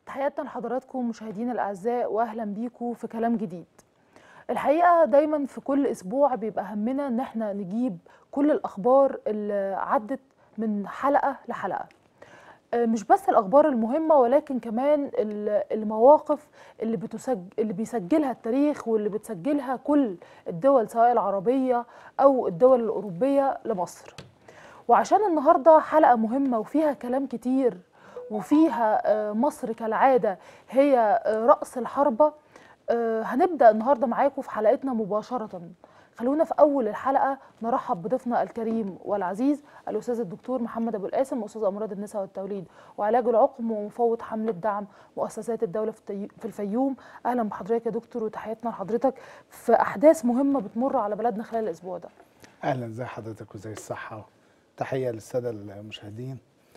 تحياتنا لحضراتكم مشاهدينا الاعزاء واهلا بيكم في كلام جديد الحقيقه دايما في كل اسبوع بيبقى همنا ان احنا نجيب كل الاخبار اللي عدت من حلقه لحلقه آه، مش بس الاخبار المهمه ولكن كمان ال- المواقف اللي بتسجل اللي بيسجلها التاريخ واللي بتسجلها كل الدول سواء العربيه او الدول الاوروبيه لمصر وعشان النهارده حلقه مهمه وفيها كلام كتير وفيها آه، مصر كالعاده هي آه، راس الحربه آه، هنبدا النهارده معاكم في حلقتنا مباشره خلونا في اول الحلقه نرحب بضيفنا الكريم والعزيز الاستاذ الدكتور محمد ابو القاسم استاذ امراض النساء والتوليد وعلاج العقم ومفوض حمله دعم مؤسسات الدوله في التي- في الفيوم اهلا بحضرتك يا دكتور وتحياتنا لحضرتك في احداث مهمه بتمر على بلدنا خلال الاسبوع ده اهلا زي حضرتك وزي الصحه تحيه للساده المشاهدين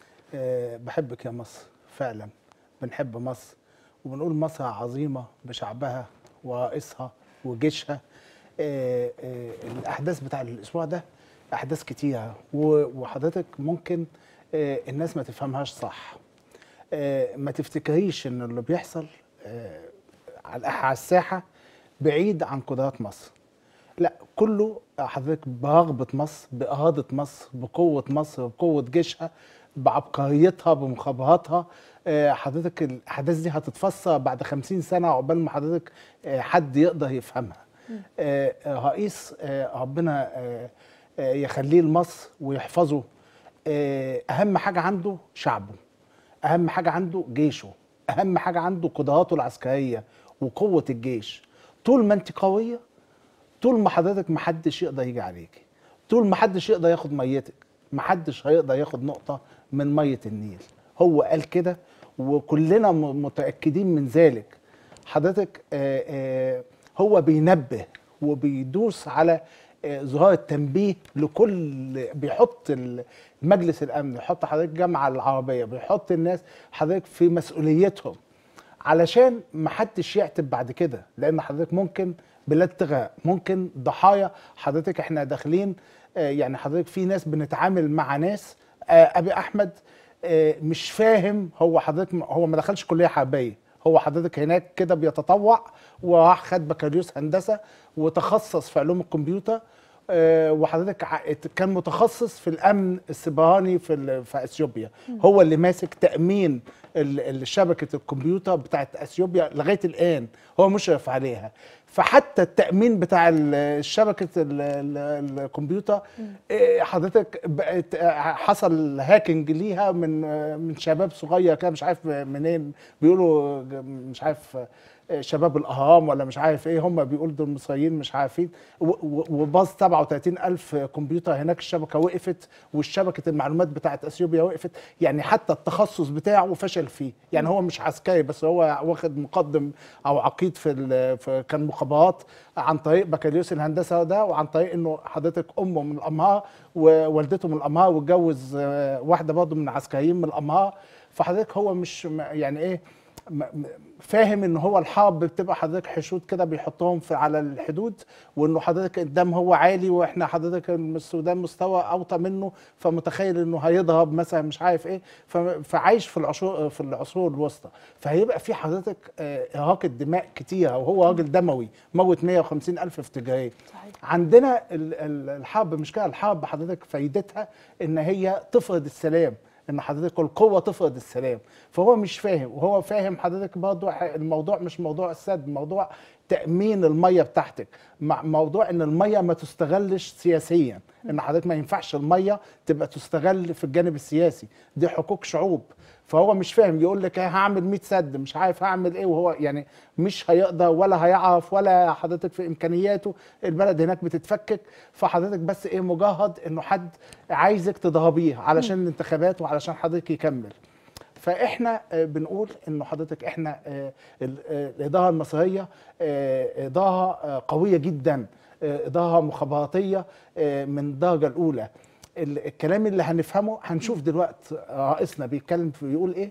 أه بحبك يا مصر فعلا بنحب مصر وبنقول مصر عظيمه بشعبها ورئيسها وجيشها أه أه الاحداث بتاع الاسبوع ده احداث كتيره و- وحضرتك ممكن أه الناس ما تفهمهاش صح أه ما تفتكريش ان اللي بيحصل أه على على الساحه بعيد عن قدرات مصر لا كله حضرتك برغبة مصر بإرادة مصر بقوة مصر بقوة جيشها بعبقريتها بمخابراتها آه، حضرتك الأحداث دي هتتفسر بعد خمسين سنة عقبال ما حضرتك آه، حد يقدر يفهمها آه، آه، رئيس آه، ربنا آه، آه، يخليه لمصر ويحفظه آه، أهم حاجة عنده شعبه أهم حاجة عنده جيشه أهم حاجة عنده قدراته العسكرية وقوة الجيش طول ما أنت قوية طول ما حضرتك محدش يقدر يجي عليكي طول ما حدش يقدر ياخد ميتك محدش هيقدر ياخد نقطة من مية النيل هو قال كده وكلنا م- متأكدين من ذلك حضرتك آه، آه، هو بينبه وبيدوس على آه، زرار التنبيه لكل بيحط ال- مجلس الامن يحط حضرتك الجامعه العربيه بيحط الناس حضرتك في مسؤوليتهم علشان ما حدش يعتب بعد كده لان حضرتك ممكن بلاد تغرق ممكن ضحايا حضرتك احنا داخلين آه، يعني حضرتك في ناس بنتعامل مع ناس آه، ابي احمد آه، مش فاهم هو حضرتك هو ما دخلش كليه حربيه هو حضرتك هناك كده بيتطوع وراح خد بكالوريوس هندسه وتخصص في علوم الكمبيوتر آه، وحضرتك ع- كان متخصص في الامن السبراني في ال- في اثيوبيا هو اللي ماسك تامين ال- ال- شبكه الكمبيوتر بتاعت اثيوبيا لغايه الان هو مشرف عليها فحتى التامين بتاع ال- شبكه ال- ال- الكمبيوتر آه، حضرتك بقت آه، حصل هاكينج ليها من آه، من شباب صغير كده مش عارف منين بيقولوا ج- مش عارف آه، شباب الاهرام ولا مش عارف ايه هم بيقولوا دول مصريين مش عارفين و- و- وباظ 37 الف كمبيوتر هناك الشبكه وقفت والشبكه المعلومات بتاعت اثيوبيا وقفت يعني حتى التخصص بتاعه فشل فيه يعني هو مش عسكري بس هو واخد مقدم او عقيد في, ال- في كان مخابرات عن طريق بكالوريوس الهندسه ده وعن طريق انه حضرتك امه من الامهار ووالدته من الامهار واتجوز آه، واحده برضه من العسكريين من الامهار فحضرتك هو مش م- يعني ايه م- م- فاهم ان هو الحرب بتبقى حضرتك حشود كده بيحطهم في على الحدود وانه حضرتك الدم هو عالي واحنا حضرتك السودان مستوى اوطى منه فمتخيل انه هيضرب مثلا مش عارف ايه ف- فعايش في العصور في العصور الوسطى فهيبقى في حضرتك آه، اراقه دماء كتيره وهو راجل دموي موت 150 الف افتجاريه صحيح عندنا ال- ال- الحرب مش كده الحرب حضرتك فايدتها ان هي تفرض السلام ان حضرتك القوه تفرض السلام فهو مش فاهم وهو فاهم حضرتك برضه ح- الموضوع مش موضوع السد موضوع تامين الميه بتاعتك مع موضوع ان الميه ما تستغلش سياسيا ان حضرتك ما ينفعش الميه تبقى تستغل في الجانب السياسي دي حقوق شعوب فهو مش فاهم يقول لك إيه هعمل 100 سد مش عارف هعمل ايه وهو يعني مش هيقدر ولا هيعرف ولا حضرتك في امكانياته البلد هناك بتتفكك فحضرتك بس ايه مجهد انه حد عايزك تضربيه علشان الانتخابات وعلشان حضرتك يكمل فاحنا آه، بنقول انه حضرتك احنا آه، ال- آه، الاداره المصريه آه، اداره آه، قويه جدا آه، اداره مخابراتيه آه، من الدرجه الاولى ال- الكلام اللي هنفهمه هنشوف دلوقتي رئيسنا بيتكلم في- بيقول ايه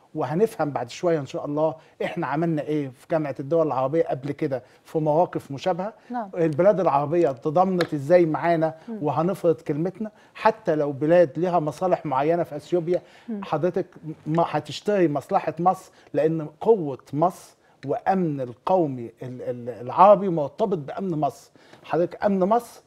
وهنفهم بعد شويه ان شاء الله احنا عملنا ايه في جامعه الدول العربيه قبل كده في مواقف مشابهه نعم. البلاد العربيه تضامنت ازاي معانا وهنفرض كلمتنا حتى لو بلاد ليها مصالح معينه في اثيوبيا حضرتك ما هتشتري مصلحه مصر لان قوه مصر وامن القومي ال- ال- العربي مرتبط بامن مصر حضرتك امن مصر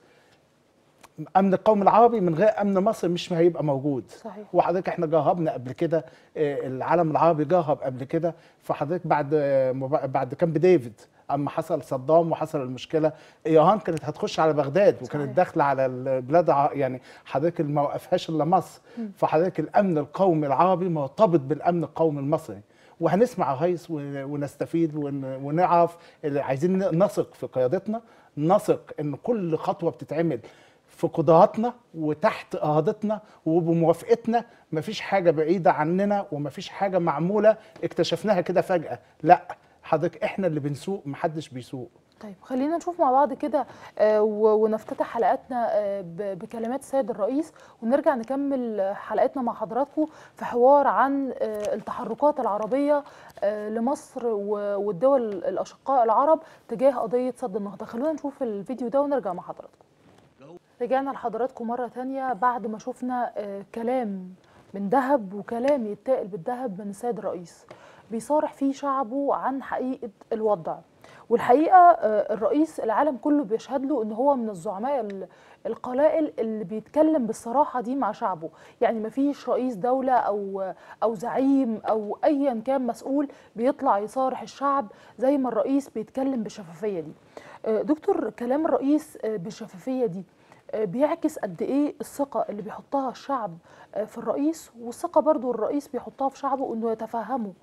امن القومي العربي من غير امن مصر مش هيبقى موجود صحيح. وحضرتك احنا جربنا قبل كده آه، العالم العربي جرب قبل كده فحضرتك بعد آه، مبا- بعد كامب ديفيد اما حصل صدام وحصل المشكله ايران كانت هتخش على بغداد وكانت صحيح. داخله على البلاد ع- يعني حضرتك ما وقفهاش الا مصر فحضرتك الامن القومي العربي مرتبط بالامن القومي المصري وهنسمع الرئيس ون- ونستفيد ون- ونعرف اللي عايزين نثق في قيادتنا نثق ان كل خطوه بتتعمل في قدراتنا وتحت ارادتنا وبموافقتنا مفيش حاجه بعيده عننا ومفيش حاجه معموله اكتشفناها كده فجاه لا حضرتك احنا اللي بنسوق محدش بيسوق طيب خلينا نشوف مع بعض كده آه، و- ونفتتح حلقاتنا آه، ب- بكلمات السيد الرئيس ونرجع نكمل آه، حلقتنا مع حضراتكم في حوار عن آه، التحركات العربية آه، لمصر و- والدول الأشقاء العرب تجاه قضية سد النهضة خلونا نشوف الفيديو ده ونرجع مع حضراتكم رجعنا لحضراتكم مرة تانية بعد ما شفنا آه، كلام من ذهب وكلام يتقل بالذهب من السيد الرئيس بيصارح فيه شعبه عن حقيقة الوضع والحقيقة آه، الرئيس العالم كله بيشهد له ان هو من الزعماء ال- القلائل اللي بيتكلم بالصراحة دي مع شعبه يعني مفيش رئيس دولة او او زعيم او ايا كان مسؤول بيطلع يصارح الشعب زي ما الرئيس بيتكلم بالشفافية دي آه، دكتور كلام الرئيس آه، بالشفافية دي آه، بيعكس قد ايه الثقه اللي بيحطها الشعب آه، في الرئيس والثقه برضو الرئيس بيحطها في شعبه انه يتفهمه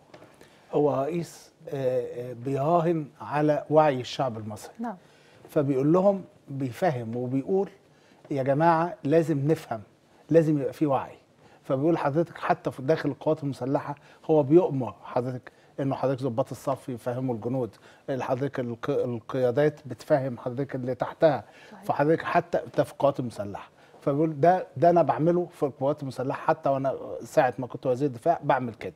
هو رئيس آه، آه، بيراهن على وعي الشعب المصري نعم فبيقول لهم بيفهم وبيقول يا جماعه لازم نفهم لازم يبقى في وعي فبيقول حضرتك حتى في داخل القوات المسلحه هو بيؤمر حضرتك انه حضرتك ضباط الصف يفهموا الجنود حضرتك الق- القيادات بتفهم حضرتك اللي تحتها صحيح. فحضرتك حتى ده في القوات المسلحه فبيقول ده ده انا بعمله في القوات المسلحه حتى وانا ساعه ما كنت وزير دفاع بعمل كده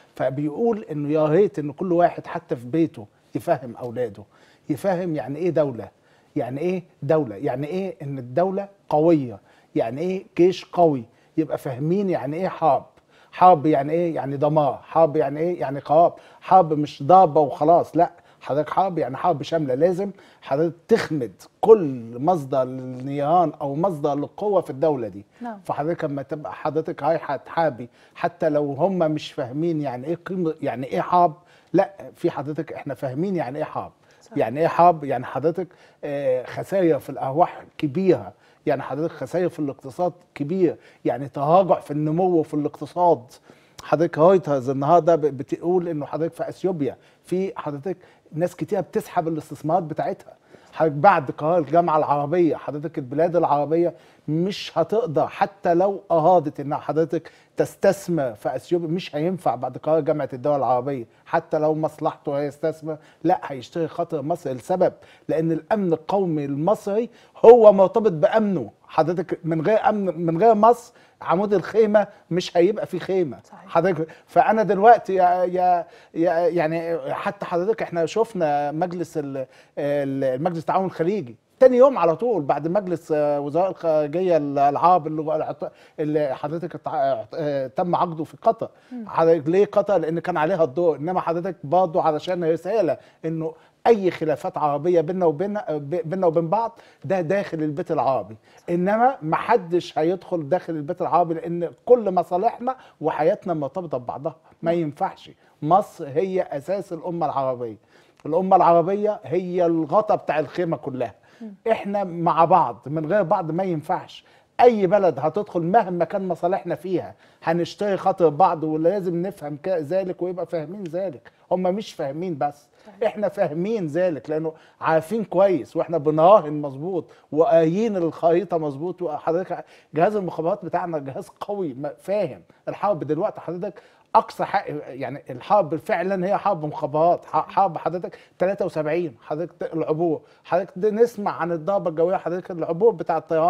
فبيقول انه يا ريت ان كل واحد حتى في بيته يفهم اولاده يفهم يعني ايه دوله يعني ايه دوله يعني ايه ان الدوله قويه يعني ايه جيش قوي يبقى فاهمين يعني ايه حرب حرب يعني ايه يعني دمار حرب يعني ايه يعني قراب حرب مش ضربه وخلاص لا حضرتك حرب يعني حرب شامله لازم حضرتك تخمد كل مصدر للنيران او مصدر للقوه في الدوله دي نعم. فحضرتك لما تبقى حضرتك رايحه تحابي حتى لو هم مش فاهمين يعني ايه قيمه يعني ايه حرب لا في حضرتك احنا فاهمين يعني ايه حرب صح. يعني ايه حرب يعني حضرتك آه، خسائر في الارواح كبيره يعني حضرتك خسائر في الاقتصاد كبير يعني تراجع في النمو في الاقتصاد حضرتك رويترز النهارده ب- بتقول انه حضرتك في اثيوبيا في حضرتك ناس كتير بتسحب الاستثمارات بتاعتها حضرتك بعد قرار الجامعه العربيه حضرتك البلاد العربيه مش هتقدر حتى لو ارادت ان حضرتك تستثمر في اثيوبيا مش هينفع بعد قرار جامعه الدول العربيه حتى لو مصلحته هيستثمر لا هيشتري خاطر مصر السبب لان الامن القومي المصري هو مرتبط بامنه حضرتك من غير امن من غير مصر عمود الخيمه مش هيبقى في خيمه صحيح. حضرتك فانا دلوقتي يا يا يا- يعني حتى حضرتك احنا شفنا مجلس ال- ال- المجلس التعاون الخليجي تاني يوم على طول بعد مجلس آه، وزراء الخارجيه العرب اللي اللي حضرتك اتع- اه، تم عقده في قطر حضرتك ليه قطر لان كان عليها الضوء انما حضرتك برضه علشان رساله انه اي خلافات عربيه بيننا وبين بيننا وبين بعض ده داخل البيت العربي انما ما حدش هيدخل داخل البيت العربي لان كل مصالحنا وحياتنا مرتبطه ببعضها ما ينفعش مصر هي اساس الامه العربيه الامه العربيه هي الغطا بتاع الخيمه كلها احنا مع بعض من غير بعض ما ينفعش اي بلد هتدخل مهما كان مصالحنا فيها هنشتري خاطر بعض ولازم نفهم ك- ذلك ويبقى فاهمين ذلك هم مش فاهمين بس احنا فاهمين ذلك لانه عارفين كويس واحنا بنراهن مظبوط وقايين الخريطه مظبوط وحضرتك جهاز المخابرات بتاعنا جهاز قوي ما- فاهم الحرب دلوقتي حضرتك اقصى حق يعني الحرب فعلا هي حرب مخابرات ح- حرب حضرتك 73 حضرتك العبور حضرتك ده نسمع عن الضربه الجويه حضرتك العبور بتاع الطيران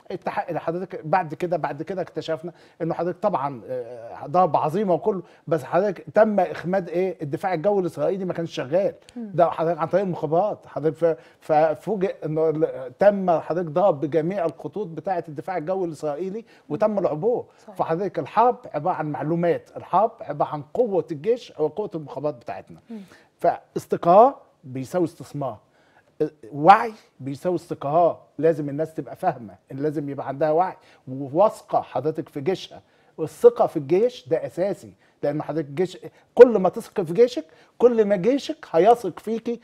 التح... حضرتك بعد كده بعد كده اكتشفنا انه حضرتك طبعا آه، ضربه عظيمه وكله بس حضرتك تم اخماد ايه الدفاع الجوي الاسرائيلي ما كانش شغال ده حضرتك عن طريق المخابرات حضرتك ف- ففوجئ انه ال- تم حضرتك ضرب بجميع الخطوط بتاعه الدفاع الجوي الاسرائيلي وتم العبور صحيح. فحضرتك الحرب عباره عن معلومات الحرب عباره عن قوه الجيش او قوه المخابرات بتاعتنا فاستقرار بيساوي استثمار وعي بيساوي استقرار لازم الناس تبقى فاهمه ان لازم يبقى عندها وعي وواثقه حضرتك في جيشها والثقه في الجيش ده اساسي لان حضرتك جيش كل ما تثق في جيشك كل ما جيشك هيثق فيكي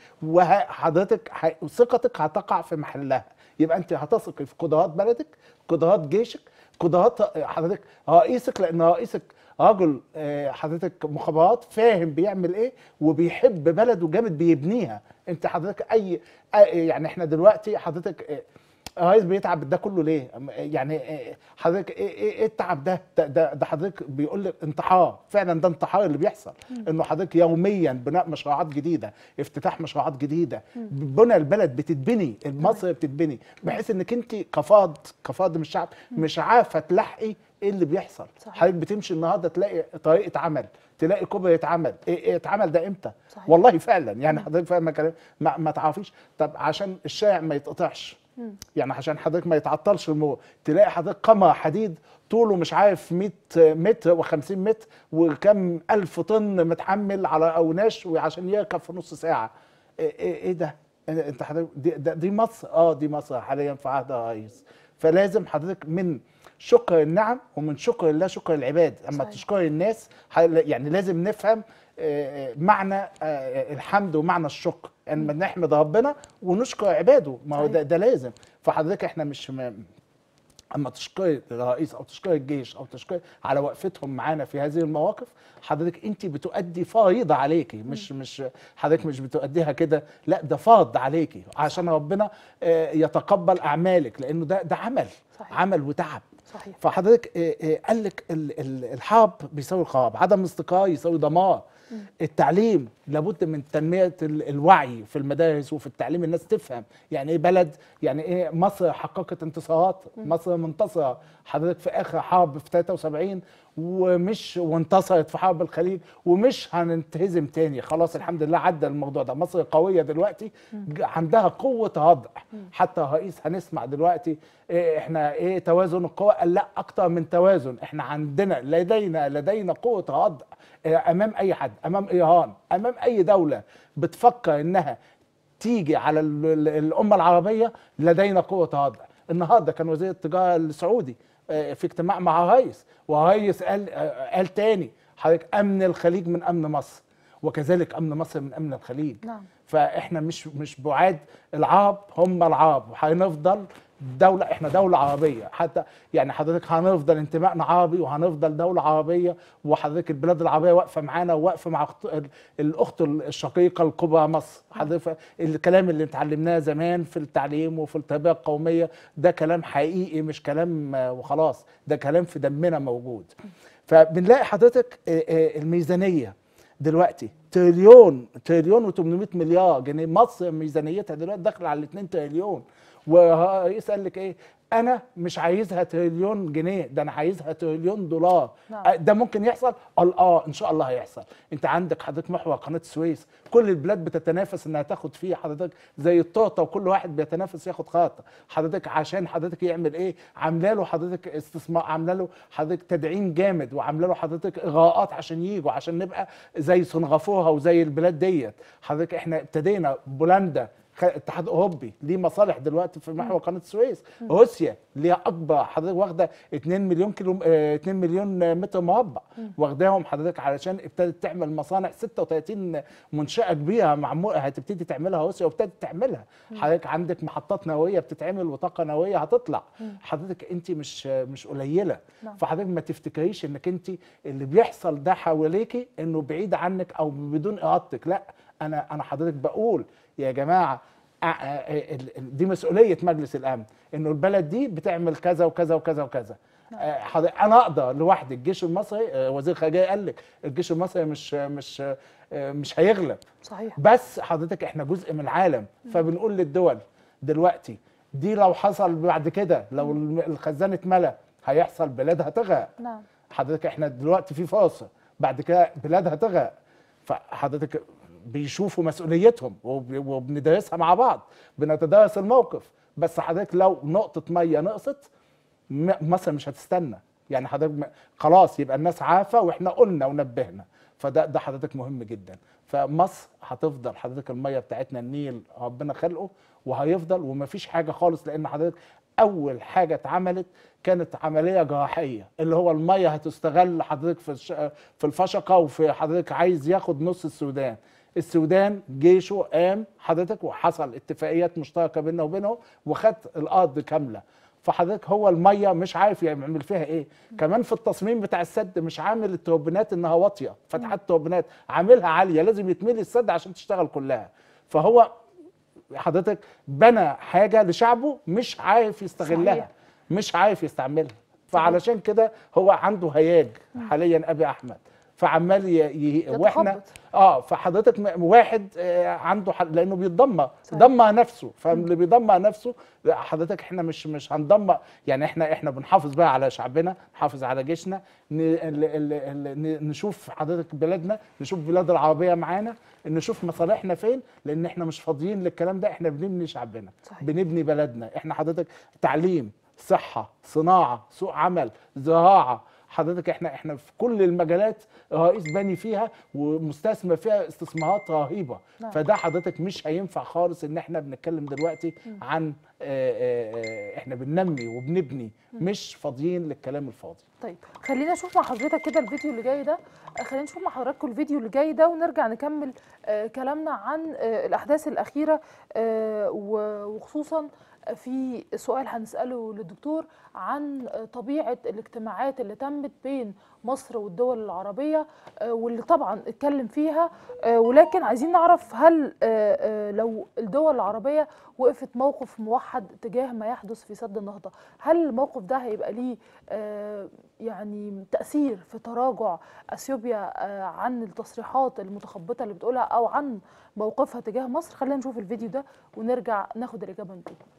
وحضرتك ه- ثقتك هتقع في محلها يبقى انت هتثقي في قدرات بلدك قدرات جيشك قدرات حضرتك رئيسك لان رئيسك راجل آه، حضرتك مخابرات فاهم بيعمل ايه وبيحب بلده جامد بيبنيها انت حضرتك اي آه، يعني احنا دلوقتي حضرتك آه، الرئيس بيتعب ده كله ليه؟ أم- يعني آه، حضرتك ايه ايه إيه التعب ده؟ ده ده, ده حضرتك بيقول لك انتحار، فعلا ده انتحار اللي بيحصل، انه حضرتك يوميا بناء مشروعات جديده، افتتاح مشروعات جديده، بنى البلد بتتبني، مصر بتتبني، بحيث انك انت كفاض كفاض من الشعب مش عارفه تلحقي ايه اللي بيحصل، صحيح. حضرتك بتمشي النهارده تلاقي طريقه عمل، تلاقي كوبري يتعمل، ايه ايه اتعمل ده امتى؟ صحيح. والله فعلا يعني حضرتك فاهمه كلام ما, ما تعرفيش طب عشان الشارع ما يتقطعش يعني عشان حضرتك ما يتعطلش المرور تلاقي حضرتك قمر حديد طوله مش عارف 100 متر و50 متر وكم الف طن متحمل على اوناش وعشان يركب في نص ساعه ايه, إيه, إيه ده انت حضرتك دي, ده- دي مصر اه دي مصر حاليا في عهد الرئيس فلازم حضرتك من شكر النعم ومن شكر الله شكر العباد اما صحيح. تشكر الناس ح- يعني لازم نفهم آه، آه، معنى آه، الحمد ومعنى الشكر ان يعني نحمد ربنا ونشكر عباده ما هو ده, صحيح. ده لازم فحضرتك احنا مش م- اما تشكري الرئيس او تشكري الجيش او تشكري على وقفتهم معانا في هذه المواقف حضرتك انت بتؤدي فريضه عليكي مش مش حضرتك مش بتؤديها كده لا ده فرض عليكي عشان ربنا آه، يتقبل اعمالك لانه ده ده عمل صحيح. عمل وتعب صحيح فحضرتك آه، آه، قال لك ال- ال- الحرب بيساوي الخراب عدم الاستقرار يساوي دمار التعليم لابد من تنميه ال- الوعي في المدارس وفي التعليم الناس تفهم يعني ايه بلد يعني ايه مصر حققت انتصارات مصر منتصره حضرتك في اخر حرب في 73 ومش وانتصرت في حرب الخليج ومش هننتهزم تاني خلاص الحمد لله عدى الموضوع ده مصر قويه دلوقتي ج- عندها قوه ردع حتى الرئيس هنسمع دلوقتي إيه احنا ايه توازن القوى قال لا اكتر من توازن احنا عندنا لدينا لدينا قوه ردع إيه امام اي حد امام ايران امام اي دوله بتفكر انها تيجي على ال- ال- الامه العربيه لدينا قوه ردع النهارده كان وزير التجاره السعودي آه، في اجتماع مع الرئيس والرئيس قال آه، قال تاني حضرتك امن الخليج من امن مصر وكذلك امن مصر من امن الخليج نعم. فاحنا مش مش بعاد العرب هم العرب وهنفضل دولة احنا دولة عربية حتى يعني حضرتك هنفضل انتمائنا عربي وهنفضل دولة عربية وحضرتك البلاد العربية واقفة معانا وواقفة مع أخت- ال- الأخت الشقيقة الكبرى مصر حضرتك الكلام اللي اتعلمناه زمان في التعليم وفي التربية القومية ده كلام حقيقي مش كلام آه، وخلاص ده كلام في دمنا موجود فبنلاقي حضرتك آه، آه، الميزانية دلوقتي تريليون تريليون و800 مليار جنيه مصر ميزانيتها دلوقتي داخله على 2 تريليون والرئيس قال لك ايه انا مش عايزها تريليون جنيه ده انا عايزها تريليون دولار نعم. آه، ده ممكن يحصل قال اه ان شاء الله هيحصل انت عندك حضرتك محور قناه السويس كل البلاد بتتنافس انها تاخد فيه حضرتك زي التورته وكل واحد بيتنافس ياخد خاطر حضرتك عشان حضرتك يعمل ايه عامله له حضرتك استثمار عامله له حضرتك تدعيم جامد وعامله له حضرتك اغراءات عشان يجوا عشان نبقى زي سنغافوره وزي البلاد ديت حضرتك احنا ابتدينا بولندا خ- الاتحاد الاوروبي ليه مصالح دلوقتي في محور قناه السويس روسيا ليها اكبر حضرتك واخده 2 مليون كيلو اه 2 مليون متر مربع واخداهم حضرتك علشان ابتدت تعمل مصانع 36 منشاه كبيره معموله هتبتدي تعملها روسيا وابتدت تعملها حضرتك عندك محطات نوويه بتتعمل وطاقه نوويه هتطلع حضرتك انت مش مش قليله نعم. فحضرتك ما تفتكريش انك انت اللي بيحصل ده حواليكي انه بعيد عنك او بدون ارادتك لا انا انا حضرتك بقول يا جماعه آ- آ- ال- ال- دي مسؤوليه مجلس الامن انه البلد دي بتعمل كذا وكذا وكذا وكذا آه، حضرتك انا اقدر لوحدي الجيش المصري آه، وزير الخارجيه قال لك الجيش المصري مش مش آه، مش هيغلب صحيح بس حضرتك احنا جزء من العالم فبنقول للدول دلوقتي دي لو حصل بعد كده لو الم- الخزان اتملى هيحصل بلاد هتغرق نعم حضرتك احنا دلوقتي في فاصل بعد كده بلاد هتغرق فحضرتك بيشوفوا مسؤوليتهم وب- وبندرسها مع بعض بنتدارس الموقف بس حضرتك لو نقطة مية نقصت م- مصر مش هتستنى يعني حضرتك م- خلاص يبقى الناس عارفة واحنا قلنا ونبهنا فده ده حضرتك مهم جدا فمصر هتفضل حضرتك المية بتاعتنا النيل ربنا خلقه وهيفضل ومفيش حاجة خالص لأن حضرتك أول حاجة اتعملت كانت عملية جراحية اللي هو المية هتستغل حضرتك في الش... في الفشقة وفي حضرتك عايز ياخد نص السودان السودان جيشه قام حضرتك وحصل اتفاقيات مشتركة بيننا وبينه وخد الأرض كاملة فحضرتك هو الميه مش عارف يعمل فيها ايه كمان في التصميم بتاع السد مش عامل التوربينات انها واطيه فتحات التوربينات عاملها عاليه لازم يتملي السد عشان تشتغل كلها فهو حضرتك بنى حاجه لشعبه مش عارف يستغلها صحيح. مش عارف يستعملها فعلشان كده هو عنده هياج حاليا ابي احمد فعمال ي... ي... واحنا يتخبط. اه فحضرتك م- واحد آه، عنده حل... لانه بيتدمر صحيح. دمر نفسه فاللي بيدمر نفسه لا، حضرتك احنا مش مش هندمر يعني احنا احنا بنحافظ بقى على شعبنا نحافظ على جيشنا ن... ال... ال... ال... ن- نشوف حضرتك بلادنا نشوف بلاد العربيه معانا نشوف مصالحنا فين لان احنا مش فاضيين للكلام ده احنا بنبني شعبنا صحيح. بنبني بلدنا احنا حضرتك تعليم صحه صناعه سوق عمل زراعه حضرتك احنا احنا في كل المجالات رئيس بني فيها ومستثمر فيها استثمارات رهيبه نعم. فده حضرتك مش هينفع خالص ان احنا بنتكلم دلوقتي عن آه، آه، آه، احنا بننمي وبنبني مش فاضيين للكلام الفاضي طيب خلينا نشوف مع حضرتك كده الفيديو اللي جاي ده آه، خلينا نشوف مع حضراتكم الفيديو اللي جاي ده ونرجع نكمل آه، كلامنا عن آه، الأحداث الأخيرة آه، و- وخصوصا في سؤال هنسأله للدكتور عن آه، طبيعة الاجتماعات اللي تمت بين مصر والدول العربية آه، واللي طبعا اتكلم فيها آه، ولكن عايزين نعرف هل آه، آه، لو الدول العربية وقفت موقف موحد تجاه ما يحدث في سد النهضة هل الموقف ده هيبقى ليه آه، يعني تأثير في تراجع أثيوبيا آه، عن التصريحات المتخبطة اللي بتقولها أو عن موقفها تجاه مصر خلينا نشوف الفيديو ده ونرجع ناخد الإجابة من جديد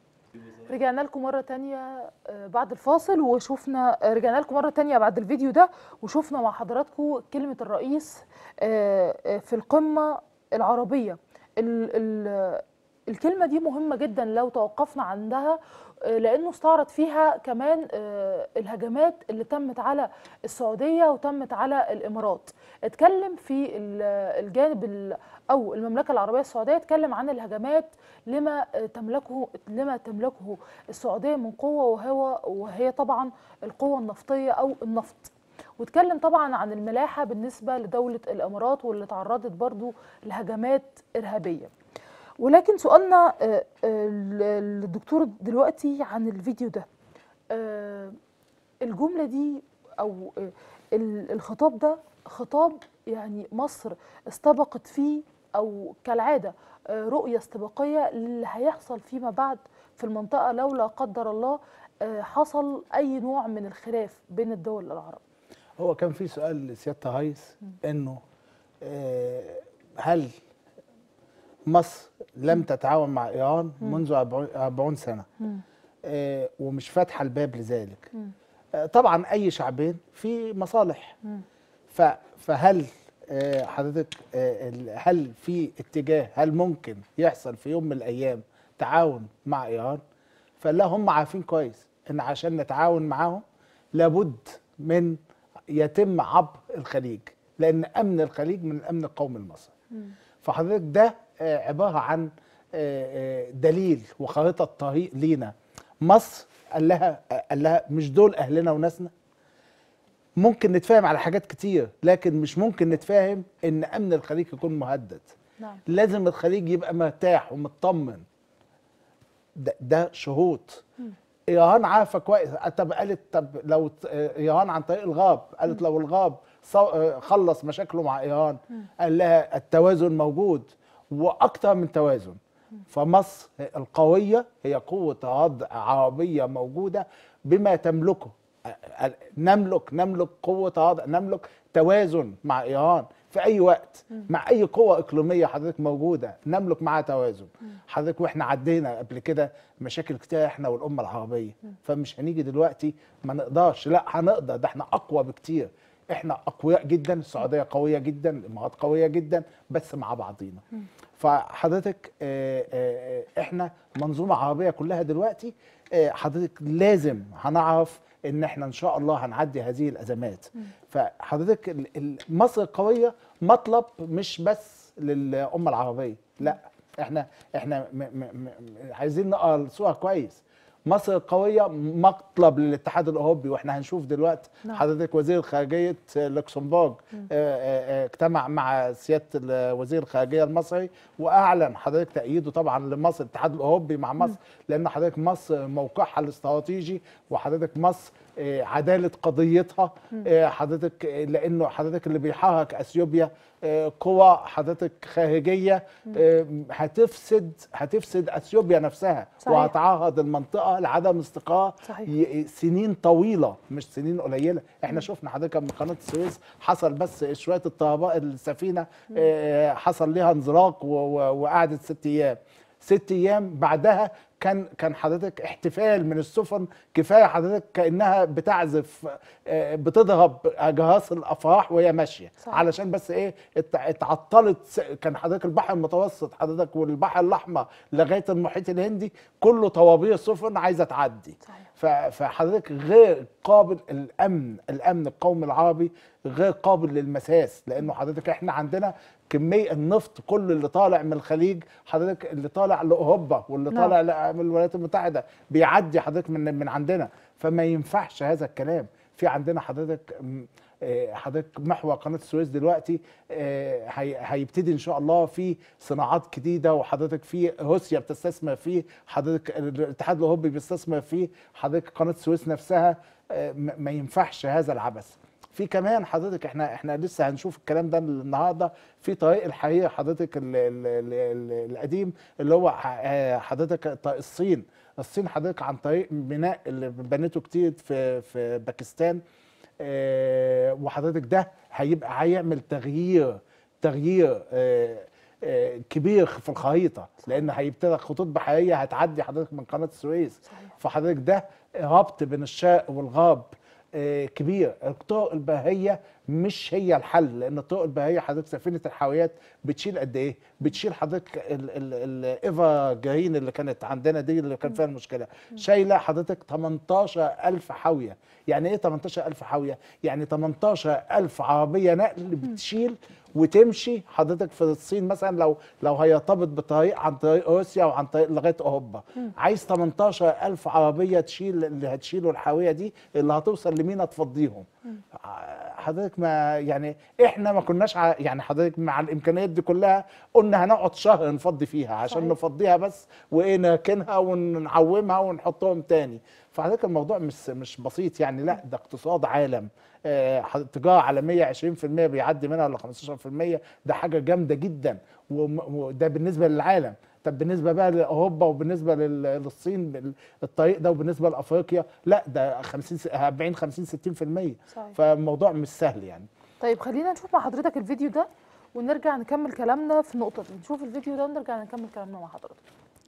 رجعنا لكم مرة تانية آه، بعد الفاصل وشوفنا آه، رجعنا لكم مرة تانية بعد الفيديو ده وشوفنا مع حضراتكم كلمة الرئيس آه، آه، في القمة العربية ال ال الكلمة دي مهمة جدا لو توقفنا عندها آه، لأنه استعرض فيها كمان آه، الهجمات اللي تمت على السعودية وتمت على الإمارات اتكلم في ال- الجانب ال- أو المملكة العربية السعودية اتكلم عن الهجمات لما آه، تملكه لما تملكه السعودية من قوة وهو وهي طبعا القوة النفطية أو النفط واتكلم طبعا عن الملاحة بالنسبة لدولة الإمارات واللي تعرضت برضو لهجمات إرهابية ولكن سؤالنا آه، آه، للدكتور دلوقتي عن الفيديو ده آه، الجملة دي أو آه، ال- الخطاب ده خطاب يعني مصر استبقت فيه أو كالعادة آه، رؤية استباقية اللي هيحصل فيما بعد في المنطقة لو لا قدر الله آه، حصل أي نوع من الخلاف بين الدول العرب هو كان في سؤال لسياده الرئيس انه آه، هل مصر لم تتعاون مع ايران منذ 40 40 سنه آه، ومش فاتحه الباب لذلك آه، طبعا اي شعبين في مصالح ف- فهل آه، حضرتك آه، ال- هل في اتجاه هل ممكن يحصل في يوم من الايام تعاون مع ايران فلا هم عارفين كويس ان عشان نتعاون معاهم لابد من يتم عبر الخليج لان امن الخليج من الامن القومي المصري فحضرتك ده آه، عباره عن آه، آه، دليل وخريطه طريق لينا مصر قال لها قال لها مش دول اهلنا وناسنا ممكن نتفاهم على حاجات كتير لكن مش ممكن نتفاهم ان امن الخليج يكون مهدد نعم لازم الخليج يبقى مرتاح ومطمن ده, ده شروط ايران عارفه كويس طب قالت طب لو ت- ايران عن طريق الغاب قالت لو الغاب صو- خلص مشاكله مع ايران قال لها التوازن موجود واكثر من توازن فمصر القويه هي قوه رد عربيه موجوده بما تملكه نملك نملك قوه رد نملك توازن مع ايران في اي وقت مع اي قوه اقليميه حضرتك موجوده نملك معاها توازن حضرتك واحنا عدينا قبل كده مشاكل كتير احنا والامه العربيه فمش هنيجي دلوقتي ما نقدرش لا هنقدر ده احنا اقوى بكتير احنا اقوياء جدا السعوديه قويه جدا الامارات قويه جدا بس مع بعضينا فحضرتك آه، آه، آه، احنا منظومه عربيه كلها دلوقتي آه، حضرتك لازم هنعرف ان احنا ان شاء الله هنعدي هذه الازمات فحضرتك ال- ال- مصر القويه مطلب مش بس للامه العربيه لا احنا احنا م م م عايزين نقرا الصوره كويس مصر القويه مطلب للاتحاد الاوروبي واحنا هنشوف دلوقتي نعم. حضرتك وزير خارجيه لوكسمبورغ آه، آه، آه، اجتمع مع سياده ال- وزير الخارجيه المصري واعلن حضرتك تأييده طبعا لمصر الاتحاد الاوروبي مع مصر لان حضرتك مصر موقعها الاستراتيجي وحضرتك مصر آه، عداله قضيتها آه، حضرتك آه، لانه حضرتك اللي بيحرك اثيوبيا آه، قوى حضرتك خارجيه آه، هتفسد هتفسد اثيوبيا نفسها صحيح. وهتعرض المنطقه لعدم استقرار صحيح. ي- سنين طويله مش سنين قليله احنا شفنا حضرتك من قناه السويس حصل بس شويه اضطرابات السفينه آه، حصل ليها انزلاق و- و- وقعدت ست ايام ست ايام بعدها كان كان حضرتك احتفال من السفن كفايه حضرتك كانها بتعزف آه، بتضرب جهاز الافراح وهي ماشيه صح. علشان بس ايه ات- اتعطلت س- كان حضرتك البحر المتوسط حضرتك والبحر الاحمر لغايه المحيط الهندي كله طوابير سفن عايزه تعدي صحيح. ف- فحضرتك غير قابل الامن الامن القومي العربي غير قابل للمساس لانه حضرتك احنا عندنا كميه النفط كل اللي طالع من الخليج حضرتك اللي طالع لاوروبا واللي نعم. طالع ل- من الولايات المتحده بيعدي حضرتك من من عندنا فما ينفعش هذا الكلام في عندنا حضرتك م- آه، حضرتك محور قناه السويس دلوقتي آه، هي- هيبتدي ان شاء الله في صناعات جديده وحضرتك في روسيا بتستثمر فيه حضرتك الاتحاد الاوروبي بيستثمر فيه حضرتك قناه السويس نفسها آه، م- ما ينفعش هذا العبث في كمان حضرتك احنا احنا لسه هنشوف الكلام ده النهارده في طريق الحقيقه حضرتك ال ال ال ال القديم اللي هو ح- آه، حضرتك طريق الصين الصين حضرتك عن طريق بناء اللي بنته كتير في في باكستان آه، وحضرتك ده هيبقى هيعمل تغيير تغيير آه، آه، كبير في الخريطه لان هيبتدي خطوط بحريه هتعدي حضرتك من قناه السويس صحيح. فحضرتك ده ربط بين الشرق والغرب آه، كبير الطرق البريه مش هي الحل لان الطرق البريه حضرتك سفينه الحاويات بتشيل قد ايه بتشيل حضرتك الايفا جرين اللي كانت عندنا دي اللي كان فيها المشكله شايله حضرتك 18000 حاويه يعني ايه 18000 حاويه يعني 18000 عربيه نقل بتشيل وتمشي حضرتك في الصين مثلا لو لو هيرتبط بطريق عن طريق روسيا وعن طريق لغايه اوروبا عايز 18000 عربيه تشيل اللي هتشيله الحاويه دي اللي هتوصل لمينا تفضيهم حضرتك ما يعني احنا ما كناش ع- يعني حضرتك مع الامكانيات دي كلها قلنا هنقعد شهر نفضي فيها عشان صحيح. نفضيها بس وايه نركنها ونعومها ونحطهم تاني فحضرتك الموضوع مش مش بسيط يعني لا ده اقتصاد عالم آه، ح- تجاره عالميه 20% بيعدي منها ولا 15% ده حاجه جامده جدا وم- وده بالنسبه للعالم طب بالنسبه بقى لاوروبا وبالنسبه لل- للصين بال- الطريق ده وبالنسبه لافريقيا لا ده 50 س- 40 50 60% صحيح. فالموضوع مش سهل يعني طيب خلينا نشوف مع حضرتك الفيديو ده ونرجع نكمل كلامنا في النقطة دي نشوف الفيديو ده ونرجع نكمل كلامنا مع حضرتك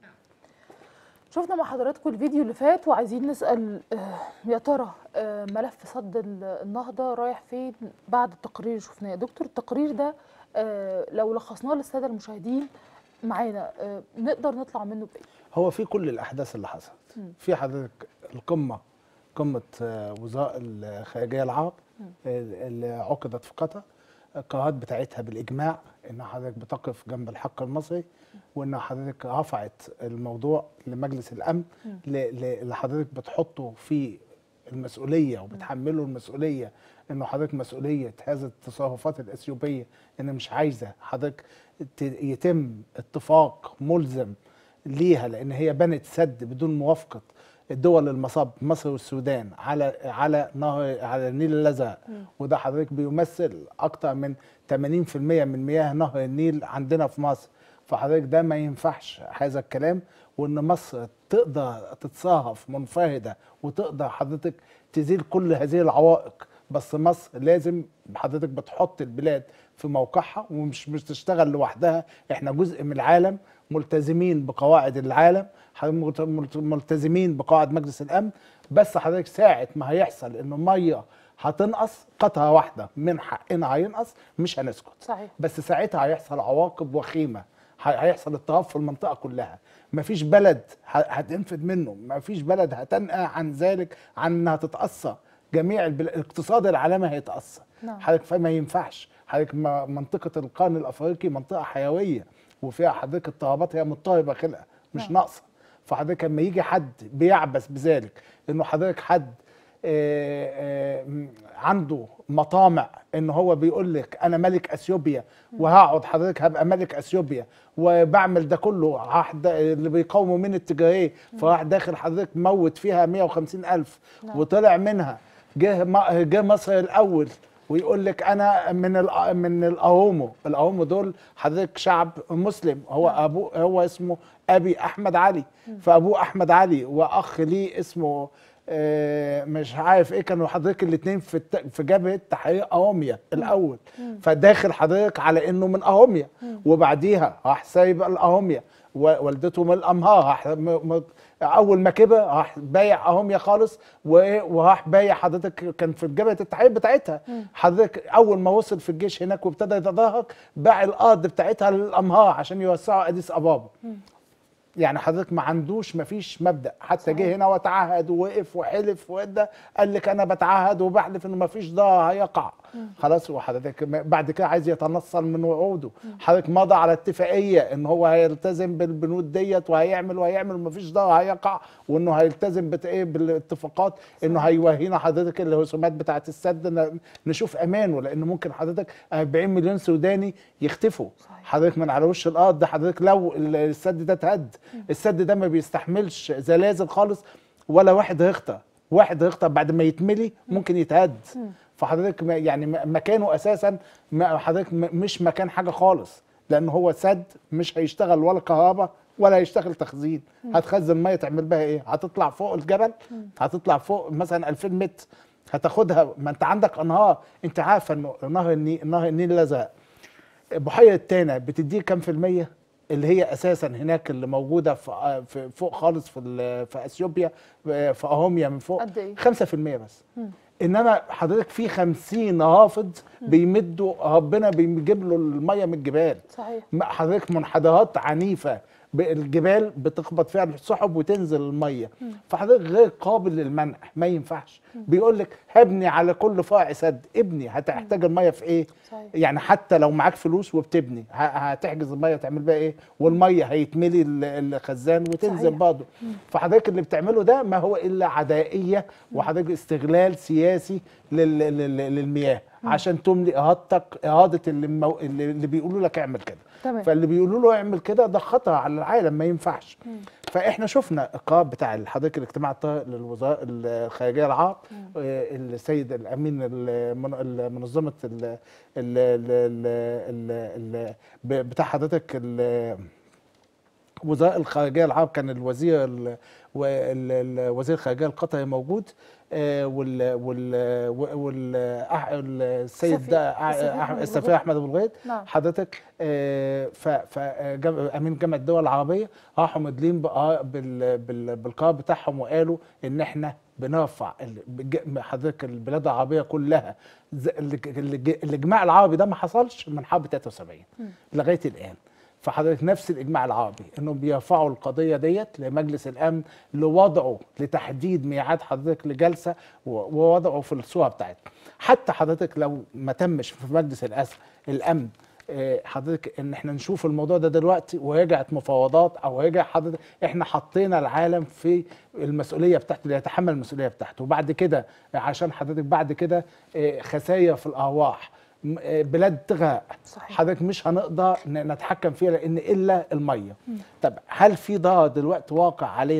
شفنا مع حضراتكم الفيديو اللي فات وعايزين نسأل آه، يا ترى آه، ملف صد ال- النهضة رايح فين بعد التقرير اللي شفناه دكتور التقرير ده آه، لو لخصناه للسادة المشاهدين معانا آه، نقدر نطلع منه بإيه هو في كل الاحداث اللي حصلت في حضرتك القمه قمه آه، وزراء الخارجيه العرب آه، اللي عقدت في قطر القرارات بتاعتها بالاجماع ان حضرتك بتقف جنب الحق المصري وان حضرتك رفعت الموضوع لمجلس الامن ل- ل- اللي حضرتك بتحطه في المسؤوليه وبتحمله المسؤوليه انه حضرتك مسؤوليه هذه التصرفات الاثيوبيه ان مش عايزه حضرتك ت- يتم اتفاق ملزم ليها لان هي بنت سد بدون موافقه الدول المصاب مصر والسودان على على نهر على النيل الازرق وده حضرتك بيمثل اكتر من 80% من مياه نهر النيل عندنا في مصر فحضرتك ده ما ينفعش هذا الكلام وان مصر تقدر تتصرف منفرده وتقدر حضرتك تزيل كل هذه العوائق بس مصر لازم حضرتك بتحط البلاد في موقعها ومش مش تشتغل لوحدها احنا جزء من العالم ملتزمين بقواعد العالم ملت- ملت- ملتزمين بقواعد مجلس الامن بس حضرتك ساعه ما هيحصل ان الميه هتنقص قطعه واحده من حقنا هينقص مش هنسكت صحيح بس ساعتها هيحصل عواقب وخيمه ه- هيحصل اضطراب في المنطقه كلها مفيش بلد ه- هتنفد منه مفيش بلد هتنأى عن ذلك عن انها تتاثر جميع البل... الاقتصاد العالمي هيتاثر نعم. حضرتك فما ينفعش حضرتك ما- منطقه القرن الافريقي منطقه حيويه وفيها حضرتك اضطرابات هي مضطربه خلقه مش نعم. ناقصه فحضرتك لما يجي حد بيعبث بذلك انه حضرتك حد آه، آه، م- عنده مطامع ان هو بيقول لك انا ملك اثيوبيا وهقعد حضرتك هبقى ملك اثيوبيا وبعمل ده كله راح ده- اللي بيقاوموا من التجاريه فراح داخل حضرتك موت فيها 150 الف نعم. وطلع منها جه م- جه مصر الاول ويقول لك انا من ال من الاومو الاومو دول حضرتك شعب مسلم هو ابوه هو اسمه ابي احمد علي فابوه احمد علي واخ ليه اسمه آه، مش عارف ايه كانوا حضرتك الاثنين في الت- في جبهه تحرير اهوميا الاول فداخل حضرتك على انه من اهوميا وبعديها راح سايب الاهوميا والدته من الامهار راح م- م- اول ما كبر راح بايع اهوميا خالص و- وراح بايع حضرتك كان في جبهه التحرير بتاعتها حضرتك اول ما وصل في الجيش هناك وابتدى يتدهور باع الارض بتاعتها للامهار عشان يوسعوا اديس ابابا يعني حضرتك ما عندوش ما فيش مبدا حتى صحيح. جه هنا وتعهد ووقف وحلف وده قال لك انا بتعهد وبحلف انه ما فيش ده هيقع خلاص وحضرتك م- بعد كده عايز يتنصل من وعوده حضرتك مضى على اتفاقيه ان هو هيلتزم بالبنود ديت وهيعمل وهيعمل وما فيش ده هيقع وانه هيلتزم بت ايه بالاتفاقات انه هيوهينا حضرتك الرسومات بتاعه السد ن- نشوف امانه لان ممكن حضرتك 40 مليون سوداني يختفوا صحيح. حضرتك من على وش الارض حضرتك لو ال- السد ده اتهد السد ده ما بيستحملش زلازل خالص ولا واحد هيخطر واحد هيخطر بعد ما يتملي ممكن يتهد فحضرتك ما- يعني م- مكانه اساسا ما- حضرتك م- مش مكان حاجه خالص لان هو سد مش هيشتغل ولا كهرباء ولا هيشتغل تخزين هتخزن ميه تعمل بها ايه هتطلع فوق الجبل هتطلع فوق مثلا 2000 متر هتاخدها ما انت عندك انهار انت عارفه انه نهر النيل نهر النيل الازرق بحيره تانا بتديك كام في الميه اللي هي اساسا هناك اللي موجوده في في فوق خالص في ال- في اثيوبيا في اهوميا من فوق قد إيه؟ 5% بس انما حضرتك في 50 رافد بيمدوا ربنا بيجيب له الميه من الجبال صحيح ما- حضرتك منحدرات عنيفه ب- الجبال بتخبط فيها السحب وتنزل الميه فحضرتك غير قابل للمنع ما ينفعش بيقول لك هبني على كل فرع سد ابني هتحتاج الميه في ايه صحيح. يعني حتى لو معاك فلوس وبتبني ه- هتحجز الميه تعمل بيها ايه والميه هيتملي ال- الخزان وتنزل صحيح. برضه فحضرتك اللي بتعمله ده ما هو الا عدائيه وحضرتك استغلال سياسي لل- لل- للمياه عشان تملي ارادتك اراده اللي, مو... اللي اللي بيقولوا لك اعمل كده تمام. فاللي بيقولوا له اعمل كده ده خطر على العالم ما ينفعش فاحنا شفنا القرار بتاع حضرتك الاجتماع الطارئ للوزراء الخارجيه العرب آه، السيد الامين المن- منظمه ال- ال- ال- ال- ال- ال- ب- بتاع حضرتك ال- وزراء الخارجيه العرب كان الوزير ال- وال- ال- وزير الخارجيه القطري موجود آه، وال وال وال أح- السيد سفير- ده السفير أح- أحمد السفير أبو احمد ابو الغيط نعم. حضرتك آه، ف ف جم- امين جامعه الدول العربيه راحوا مدلين بقى بال بال بالقرار بتاعهم وقالوا ان احنا بنرفع ال- بج- حضرتك البلاد العربيه كلها ز- الج- الج- الاجماع العربي ده ما حصلش من حرب 73 لغايه الان فحضرتك نفس الاجماع العربي انهم بيرفعوا القضيه ديت لمجلس الامن لوضعه لتحديد ميعاد حضرتك لجلسه و- ووضعه في الصوره بتاعتها حتى حضرتك لو ما تمش في مجلس الأس الامن آه، حضرتك ان احنا نشوف الموضوع ده دلوقتي ورجعت مفاوضات او رجع حضرتك احنا حطينا العالم في المسؤوليه بتاعته اللي يتحمل المسؤوليه بتاعته وبعد كده عشان حضرتك بعد كده آه، خسائر في الارواح م- آه، بلاد تغرق صحيح. حضرتك مش هنقدر ن- نتحكم فيها لان الا الميه طب هل في ضرر دلوقتي واقع علينا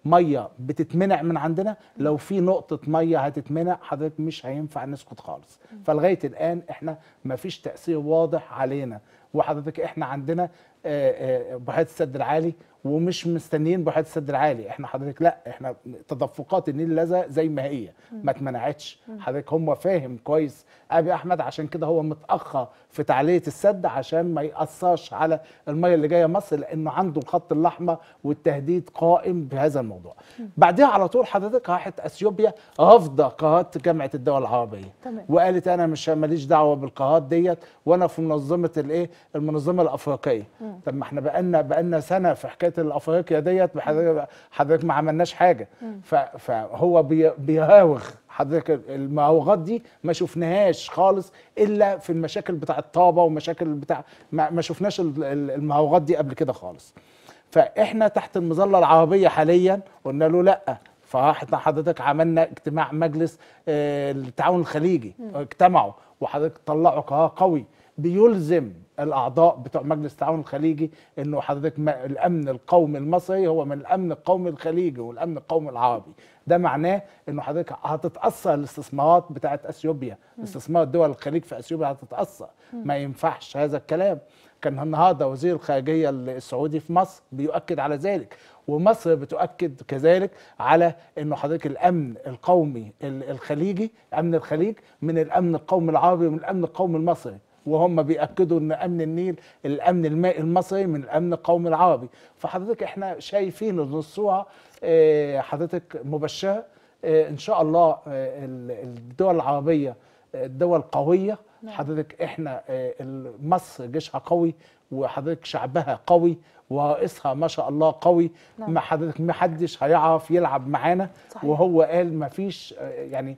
ميه بتتمنع من عندنا لو في نقطه ميه هتتمنع حضرتك مش هينفع نسكت خالص فلغايه الان احنا ما فيش تاثير واضح علينا وحضرتك احنا عندنا آه، آه، بحيره السد العالي ومش مستنيين بحيره السد العالي احنا حضرتك لا احنا تدفقات النيل الازرق زي ما هي ما اتمنعتش حضرتك هم فاهم كويس ابي احمد عشان كده هو متاخر في تعليه السد عشان ما ياثرش على الميه اللي جايه مصر لانه عنده الخط الاحمر والتهديد قائم بهذا الموضوع بعدها على طول حضرتك راحت اثيوبيا رافضه قرارات جامعه الدول العربيه تمام. وقالت انا مش ماليش دعوه بالقرارات ديت وانا في منظمه الايه المنظمه الافريقيه طب ما احنا بقالنا بقالنا سنه في حكايه الافريقيا ديت حضرتك حضرتك ما عملناش حاجه ف- فهو بي- بيراوغ حضرتك المراوغات دي ما شفناهاش خالص الا في المشاكل بتاع الطابه ومشاكل بتاع ما, ما شفناش ال- ال- المراوغات دي قبل كده خالص فاحنا تحت المظله العربيه حاليا قلنا له لا فراحت حضرتك عملنا اجتماع مجلس آه، التعاون الخليجي اجتمعوا وحضرتك طلعوا قرار قوي بيلزم الاعضاء بتوع مجلس التعاون الخليجي انه حضرتك ما- الامن القومي المصري هو من الامن القومي الخليجي والامن القومي العربي ده معناه انه حضرتك هتتاثر الاستثمارات بتاعت اثيوبيا استثمار دول الخليج في اثيوبيا هتتاثر ما ينفعش هذا الكلام كان النهارده وزير الخارجيه السعودي في مصر بيؤكد على ذلك ومصر بتؤكد كذلك على انه حضرتك الامن القومي ال- الخليجي امن الخليج من الامن القومي العربي ومن الامن القومي المصري وهم بيأكدوا ان امن النيل الامن المائي المصري من الامن القومي العربي فحضرتك احنا شايفين ان الصوره آه، حضرتك مبشره آه، ان شاء الله آه، ال- الدول العربيه آه، دول قويه نعم. حضرتك احنا آه، ال- مصر جيشها قوي وحضرتك شعبها قوي ورئيسها ما شاء الله قوي نعم. ما حضرتك ما حدش هيعرف يلعب معانا صحيح. وهو قال ما فيش آه، يعني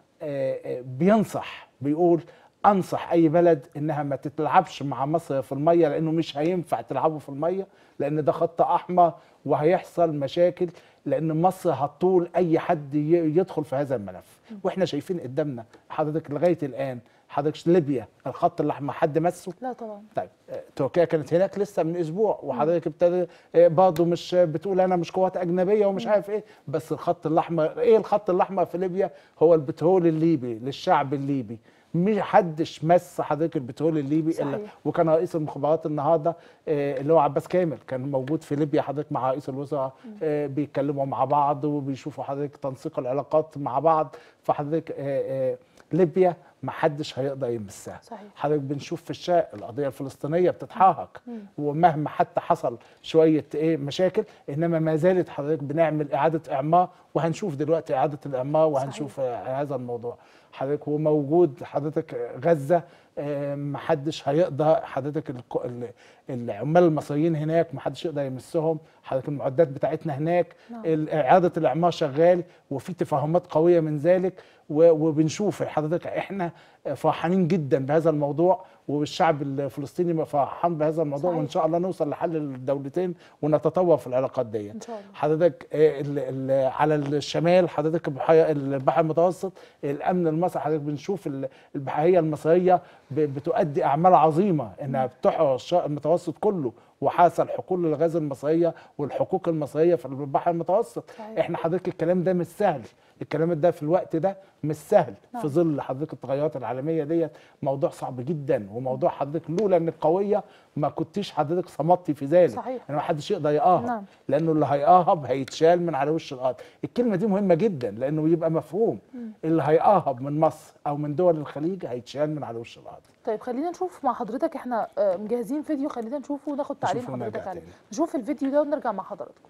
آه، آه، بينصح بيقول انصح اي بلد انها ما تتلعبش مع مصر في الميه لانه مش هينفع تلعبوا في الميه لان ده خط احمر وهيحصل مشاكل لان مصر هتطول اي حد ي- يدخل في هذا الملف واحنا شايفين قدامنا حضرتك لغايه الان حضرتك ليبيا الخط الاحمر حد مسه لا طبعا طيب آه، تركيا كانت هناك لسه من اسبوع وحضرتك ابتدى آه، برضه مش بتقول انا مش قوات اجنبيه ومش عارف ايه بس الخط الاحمر ايه الخط الاحمر في ليبيا هو البترول الليبي للشعب الليبي مش حدش مس حضرتك البترول الليبي الا صحيح. وكان رئيس المخابرات النهارده آه، اللي هو عباس كامل كان موجود في ليبيا حضرتك مع رئيس الوزراء آه، بيتكلموا مع بعض وبيشوفوا حضرتك تنسيق العلاقات مع بعض فحضرتك آه، آه، ليبيا ما حدش هيقدر يمسها صحيح. حضرتك بنشوف في الشرق القضيه الفلسطينيه بتتحرك ومهما حتى حصل شويه ايه مشاكل انما ما زالت حضرتك بنعمل اعاده اعمار وهنشوف دلوقتي اعاده الاعمار وهنشوف آه، هذا الموضوع حضرتك وموجود حضرتك غزه آه، ما حدش هيقدر حضرتك الك- ال- العمال المصريين هناك ما حدش يقدر يمسهم حضرتك المعدات بتاعتنا هناك نعم. ال- اعاده الاعمار شغال وفي تفاهمات قويه من ذلك و- وبنشوف حضرتك احنا فرحانين جدا بهذا الموضوع والشعب الفلسطيني فرحان بهذا الموضوع صحيح. وان شاء الله نوصل لحل الدولتين ونتطور في العلاقات دي ان شاء الله حضرتك آه، ال- ال- على الشمال حضرتك البحي- البحر المتوسط الامن المصري حضرتك بنشوف ال- البحريه المصريه ب- بتؤدي اعمال عظيمه انها بتحرر الشرق المتوسط كله وحاصل الحقول الغاز المصريه والحقوق المصريه في البحر المتوسط صحيح. احنا حضرتك الكلام ده مش سهل الكلام ده في الوقت ده مش سهل نعم. في ظل حضرتك التغيرات العالميه ديت موضوع صعب جدا وموضوع حضرتك لولا انك قويه ما كنتيش حضرتك صمتي في ذلك صحيح. يعني ما حدش يقدر يقاهب نعم. لانه اللي هيقاهب هيتشال من على وش الارض الكلمه دي مهمه جدا لانه يبقى مفهوم اللي هيقاهب من مصر او من دول الخليج هيتشال من على وش الارض طيب خلينا نشوف مع حضرتك احنا آه، مجهزين فيديو خلينا نشوفه وناخد تعليم نشوفه حضرتك ونرجع عليه تاني. نشوف الفيديو ده ونرجع مع حضراتكم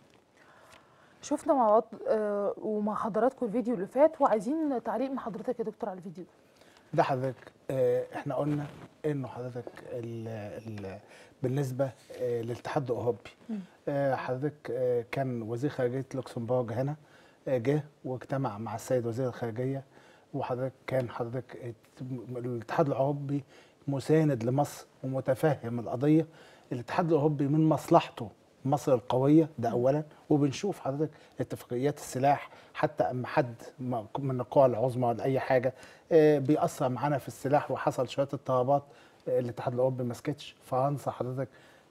شفنا مع بعض آه، ومع حضراتكم الفيديو اللي فات وعايزين تعليق من حضرتك يا دكتور على الفيديو ده ده حضرتك آه، احنا قلنا انه حضرتك ال ال بالنسبه آه، للاتحاد الاوروبي آه، حضرتك آه، كان وزير خارجيه لوكسمبورج هنا آه، جه واجتمع مع السيد وزير الخارجيه وحضرتك كان حضرتك ات- الاتحاد الاوروبي مساند لمصر ومتفهم القضيه الاتحاد الاوروبي من مصلحته مصر القويه ده اولا وبنشوف حضرتك اتفاقيات السلاح حتى اما حد ما- من القوى العظمى ولا اي حاجه آه، بيأثر معانا في السلاح وحصل شويه اضطرابات آه، الاتحاد الاوروبي ما سكتش فرنسا حضرتك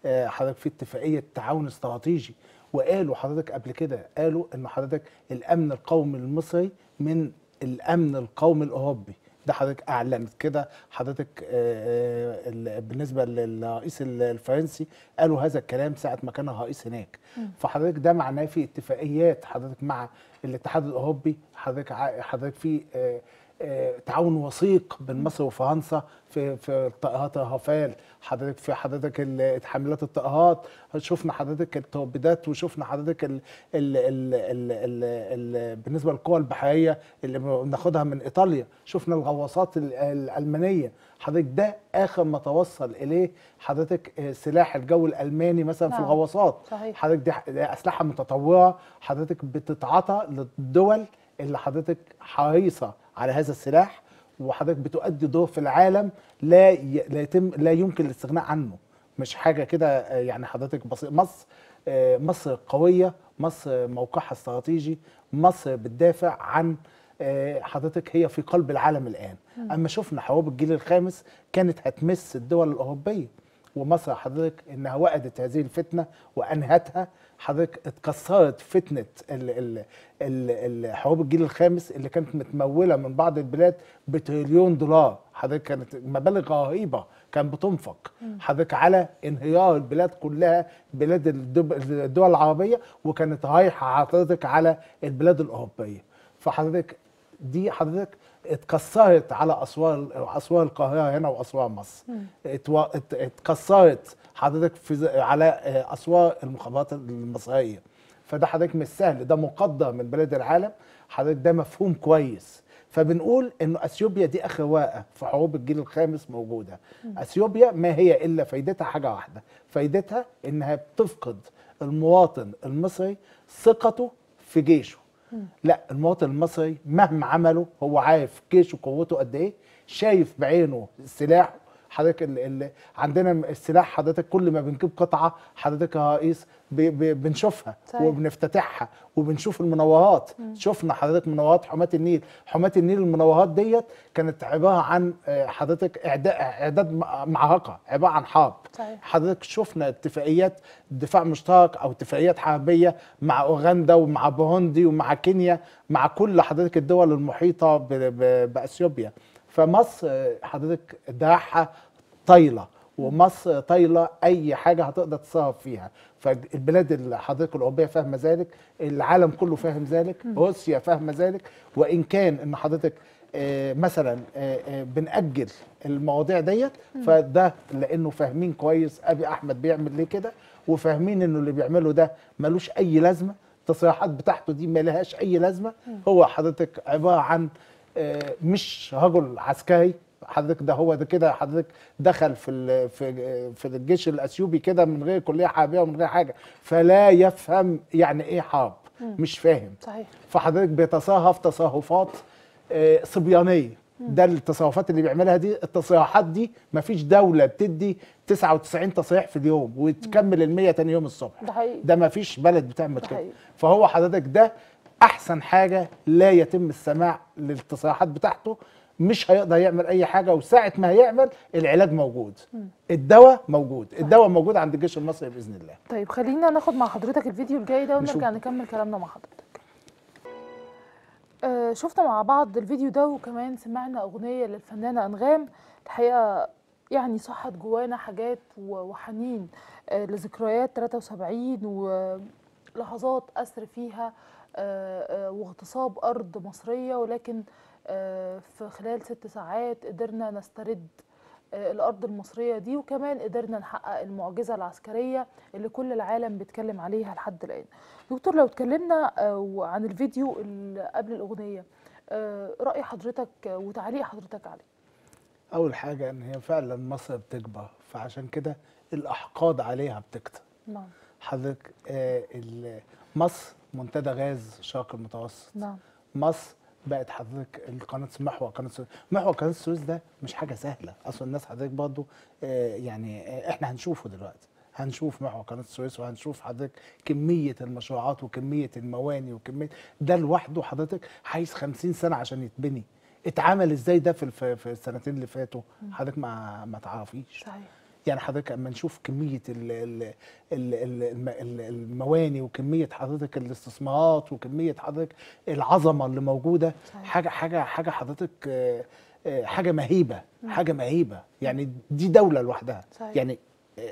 آه، حضرتك في اتفاقيه تعاون استراتيجي وقالوا حضرتك قبل كده قالوا ان حضرتك الامن القومي المصري من الامن القومي الاوروبي ده حضرتك اعلنت كده حضرتك آه، آه، ال- بالنسبه للرئيس ال- الفرنسي قالوا هذا الكلام ساعه ما كان الرئيس هناك فحضرتك ده معناه في اتفاقيات حضرتك مع الاتحاد الاوروبي حضرتك ع- حضرتك في آه، آه، تعاون وثيق بين مصر وفرنسا في في طائرات الرافال حضرتك في حضرتك ال- حاملات الطائرات شفنا حضرتك التوربيدات وشفنا حضرتك ال ال ال ال ال ال بالنسبه للقوى البحريه اللي بناخدها من ايطاليا شفنا الغواصات ال- الالمانيه حضرتك ده اخر ما توصل اليه حضرتك آه، سلاح الجو الالماني مثلا في نعم. الغواصات صحيح. حضرتك دي ح- دي اسلحه متطوره حضرتك بتتعاطى للدول اللي حضرتك حريصه على هذا السلاح وحضرتك بتؤدي دور في العالم لا ي... لا يتم لا يمكن الاستغناء عنه مش حاجه كده آه، يعني حضرتك بسيط مصر آه، مصر قويه مصر موقعها استراتيجي مصر بتدافع عن آه، حضرتك هي في قلب العالم الان اما شفنا حروب الجيل الخامس كانت هتمس الدول الاوروبيه ومصر حضرتك انها وقدت هذه الفتنه وانهتها حضرتك اتكسرت فتنه ال ال ال ال حروب الجيل الخامس اللي كانت متموله من بعض البلاد بتريليون دولار حضرتك كانت مبالغ رهيبه كان بتنفق حضرتك على انهيار البلاد كلها بلاد الدب- الدول العربيه وكانت رايحه حضرتك على البلاد الاوروبيه فحضرتك دي حضرتك اتكسرت على اسوار اسوار القاهره هنا واسوار مصر اتوا- ات- اتكسرت حضرتك في ز- على آه، اسوار المخابرات المصريه فده حضرتك مش سهل ده مقدر من بلاد العالم حضرتك ده مفهوم كويس فبنقول انه اثيوبيا دي اخر واقه في حروب الجيل الخامس موجوده اثيوبيا ما هي الا فايدتها حاجه واحده فايدتها انها بتفقد المواطن المصري ثقته في جيشه لا المواطن المصري مهما عمله هو عارف جيشه قوته قد ايه شايف بعينه سلاحه حضرتك ال ال عندنا السلاح حضرتك كل ما بنجيب قطعه حضرتك يا رئيس ب- ب- بنشوفها صحيح. وبنفتتحها وبنشوف المنوهات شفنا حضرتك منوهات حماة النيل حماة النيل المنوهات ديت كانت عباره عن آه، حضرتك اعداد اعداد م- معركه عباره عن حرب صحيح. حضرتك شفنا اتفاقيات دفاع مشترك او اتفاقيات حربيه مع اوغندا ومع بوروندي ومع كينيا مع كل حضرتك الدول المحيطه ب- ب- باثيوبيا فمصر آه، حضرتك دراعها طايله ومصر طايله اي حاجه هتقدر تتصرف فيها فالبلاد اللي حضرتك الاوروبيه فاهمه ذلك العالم كله فاهم ذلك روسيا فاهمه ذلك وان كان ان حضرتك آه، مثلا آه، آه، بنأجل المواضيع ديت فده لانه فاهمين كويس ابي احمد بيعمل ليه كده وفاهمين انه اللي بيعمله ده ملوش اي لازمه التصريحات بتاعته دي ما لهاش اي لازمه هو حضرتك عباره عن آه، مش رجل عسكري حضرتك ده هو ده كده حضرتك دخل في ال- في في الجيش الاثيوبي كده من غير كليه حربيه ومن غير حاجه فلا يفهم يعني ايه حرب مش فاهم صحيح فحضرتك بيتصرف تصرفات آه، صبيانيه ده التصرفات اللي بيعملها دي التصريحات دي مفيش دوله بتدي 99 تصريح في اليوم وتكمل ال 100 تاني يوم الصبح ده حقيقي ده مفيش بلد بتعمل ده كده حقيقي. فهو حضرتك ده احسن حاجه لا يتم السماع للتصريحات بتاعته مش هيقدر يعمل اي حاجه وساعه ما هيعمل العلاج موجود الدواء موجود الدواء موجود عند الجيش المصري باذن الله طيب خلينا ناخد مع حضرتك الفيديو الجاي ده ونرجع نشوف. نكمل كلامنا مع حضرتك آه شفنا مع بعض الفيديو ده وكمان سمعنا أغنية للفنانة أنغام الحقيقة يعني صحت جوانا حاجات و- وحنين آه لذكريات 73 ولحظات أسر فيها آه آه واغتصاب أرض مصرية ولكن آه في خلال ست ساعات قدرنا نسترد آه، الأرض المصرية دي وكمان قدرنا نحقق المعجزة العسكرية اللي كل العالم بيتكلم عليها لحد الآن دكتور لو اتكلمنا آه، عن الفيديو اللي قبل الأغنية آه، رأي حضرتك آه، وتعليق حضرتك عليه اول حاجه ان هي فعلا مصر بتكبر فعشان كده الاحقاد عليها بتكتر نعم حضرتك آه، ال- مصر منتدى غاز شرق المتوسط نعم مصر بقت حضرتك القناه محور قناه السويس محور قناه السويس ده مش حاجه سهله اصلا الناس حضرتك برضو آه، يعني آه، احنا هنشوفه دلوقتي هنشوف محور قناه السويس وهنشوف حضرتك كميه المشروعات وكميه المواني وكميه ده لوحده حضرتك عايز 50 سنه عشان يتبني اتعمل ازاي ده في الف- في السنتين اللي فاتوا حضرتك ما ما تعرفيش صحيح يعني حضرتك اما نشوف كميه ال ال ال ال الم- ال- المواني وكميه حضرتك الاستثمارات وكميه حضرتك العظمه اللي موجوده صحيح. حاجه حاجه حاجه حضرتك آه، آه، حاجه مهيبه حاجه مهيبه يعني دي دوله لوحدها صحيح. يعني آه،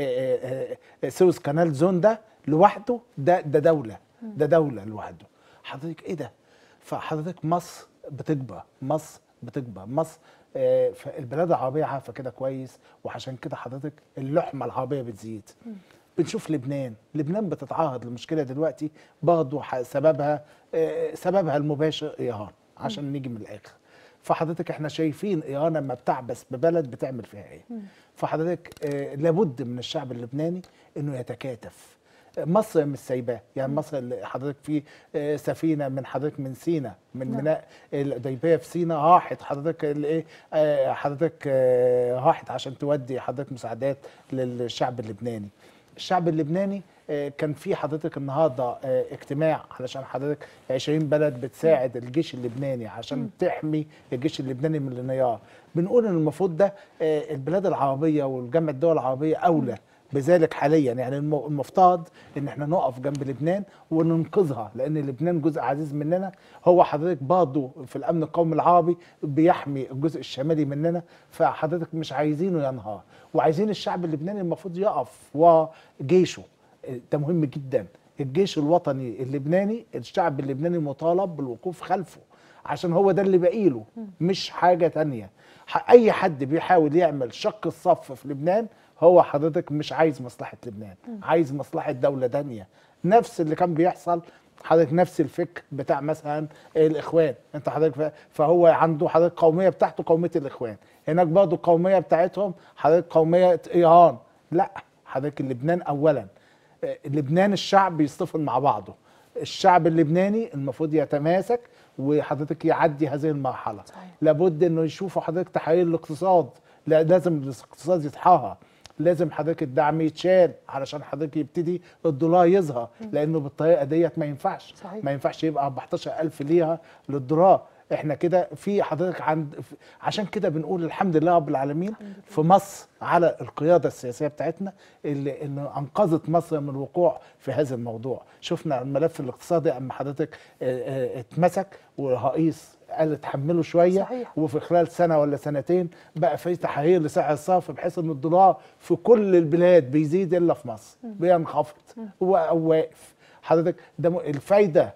آه، آه، سويس كانال زون ده لوحده ده ده دوله ده دوله لوحده حضرتك ايه ده فحضرتك مصر بتكبر مصر بتكبر مصر آه، فالبلاد العربيه عارفه كده كويس وعشان كده حضرتك اللحمه العربيه بتزيد بنشوف لبنان لبنان بتتعرض لمشكله دلوقتي برضه ح- سببها آه، سببها المباشر ايران عشان نيجي من الاخر فحضرتك احنا شايفين ايران لما بتعبث ببلد بتعمل فيها ايه فحضرتك آه، لابد من الشعب اللبناني انه يتكاتف مصر مش سايباه يعني مصر اللي حضرتك في آه، سفينه من حضرتك من سينا من نعم. ميناء القضيبيه في سينا راحت حضرتك الايه آه، حضرتك آه، راحت عشان تودي حضرتك مساعدات للشعب اللبناني الشعب اللبناني آه، كان في حضرتك النهارده آه، اجتماع علشان حضرتك 20 بلد بتساعد الجيش اللبناني عشان تحمي الجيش اللبناني من الانهيار بنقول ان المفروض ده آه، البلاد العربيه والجامعه الدول العربيه اولى بذلك حاليا يعني الم- المفترض ان احنا نقف جنب لبنان وننقذها لان لبنان جزء عزيز مننا هو حضرتك برضه في الامن القومي العربي بيحمي الجزء الشمالي مننا فحضرتك مش عايزينه ينهار وعايزين الشعب اللبناني المفروض يقف وجيشه ده مهم جدا الجيش الوطني اللبناني الشعب اللبناني مطالب بالوقوف خلفه عشان هو ده اللي باقي له مش حاجه تانية ح- اي حد بيحاول يعمل شق الصف في لبنان هو حضرتك مش عايز مصلحه لبنان عايز مصلحه دوله تانية نفس اللي كان بيحصل حضرتك نفس الفكر بتاع مثلا الاخوان انت حضرتك ف- فهو عنده حضرتك قوميه بتاعته قوميه الاخوان هناك برضه القوميه بتاعتهم حضرتك قوميه ايران لا حضرتك لبنان اولا آه، لبنان الشعب بيصطفل مع بعضه الشعب اللبناني المفروض يتماسك وحضرتك يعدي هذه المرحله صحيح. لابد انه يشوفوا حضرتك تحرير الاقتصاد لا لازم الاقتصاد يتحرر لازم حضرتك الدعم يتشال علشان حضرتك يبتدي الدولار يظهر لانه بالطريقه ديت ما ينفعش صحيح. ما ينفعش يبقى 14000 ليره للدولار احنا كده في حضرتك عند في- عشان كده بنقول الحمد لله رب العالمين في مصر على القياده السياسيه بتاعتنا اللي انه انقذت مصر من الوقوع في هذا الموضوع شفنا الملف الاقتصادي اما حضرتك اه، اه، اتمسك والرئيس قال اتحملوا شويه صحيح. وفي خلال سنه ولا سنتين بقى في تحرير لسعر الصرف بحيث ان الدولار في كل البلاد بيزيد الا في مصر بينخفض هو واقف حضرتك ده م- الفايده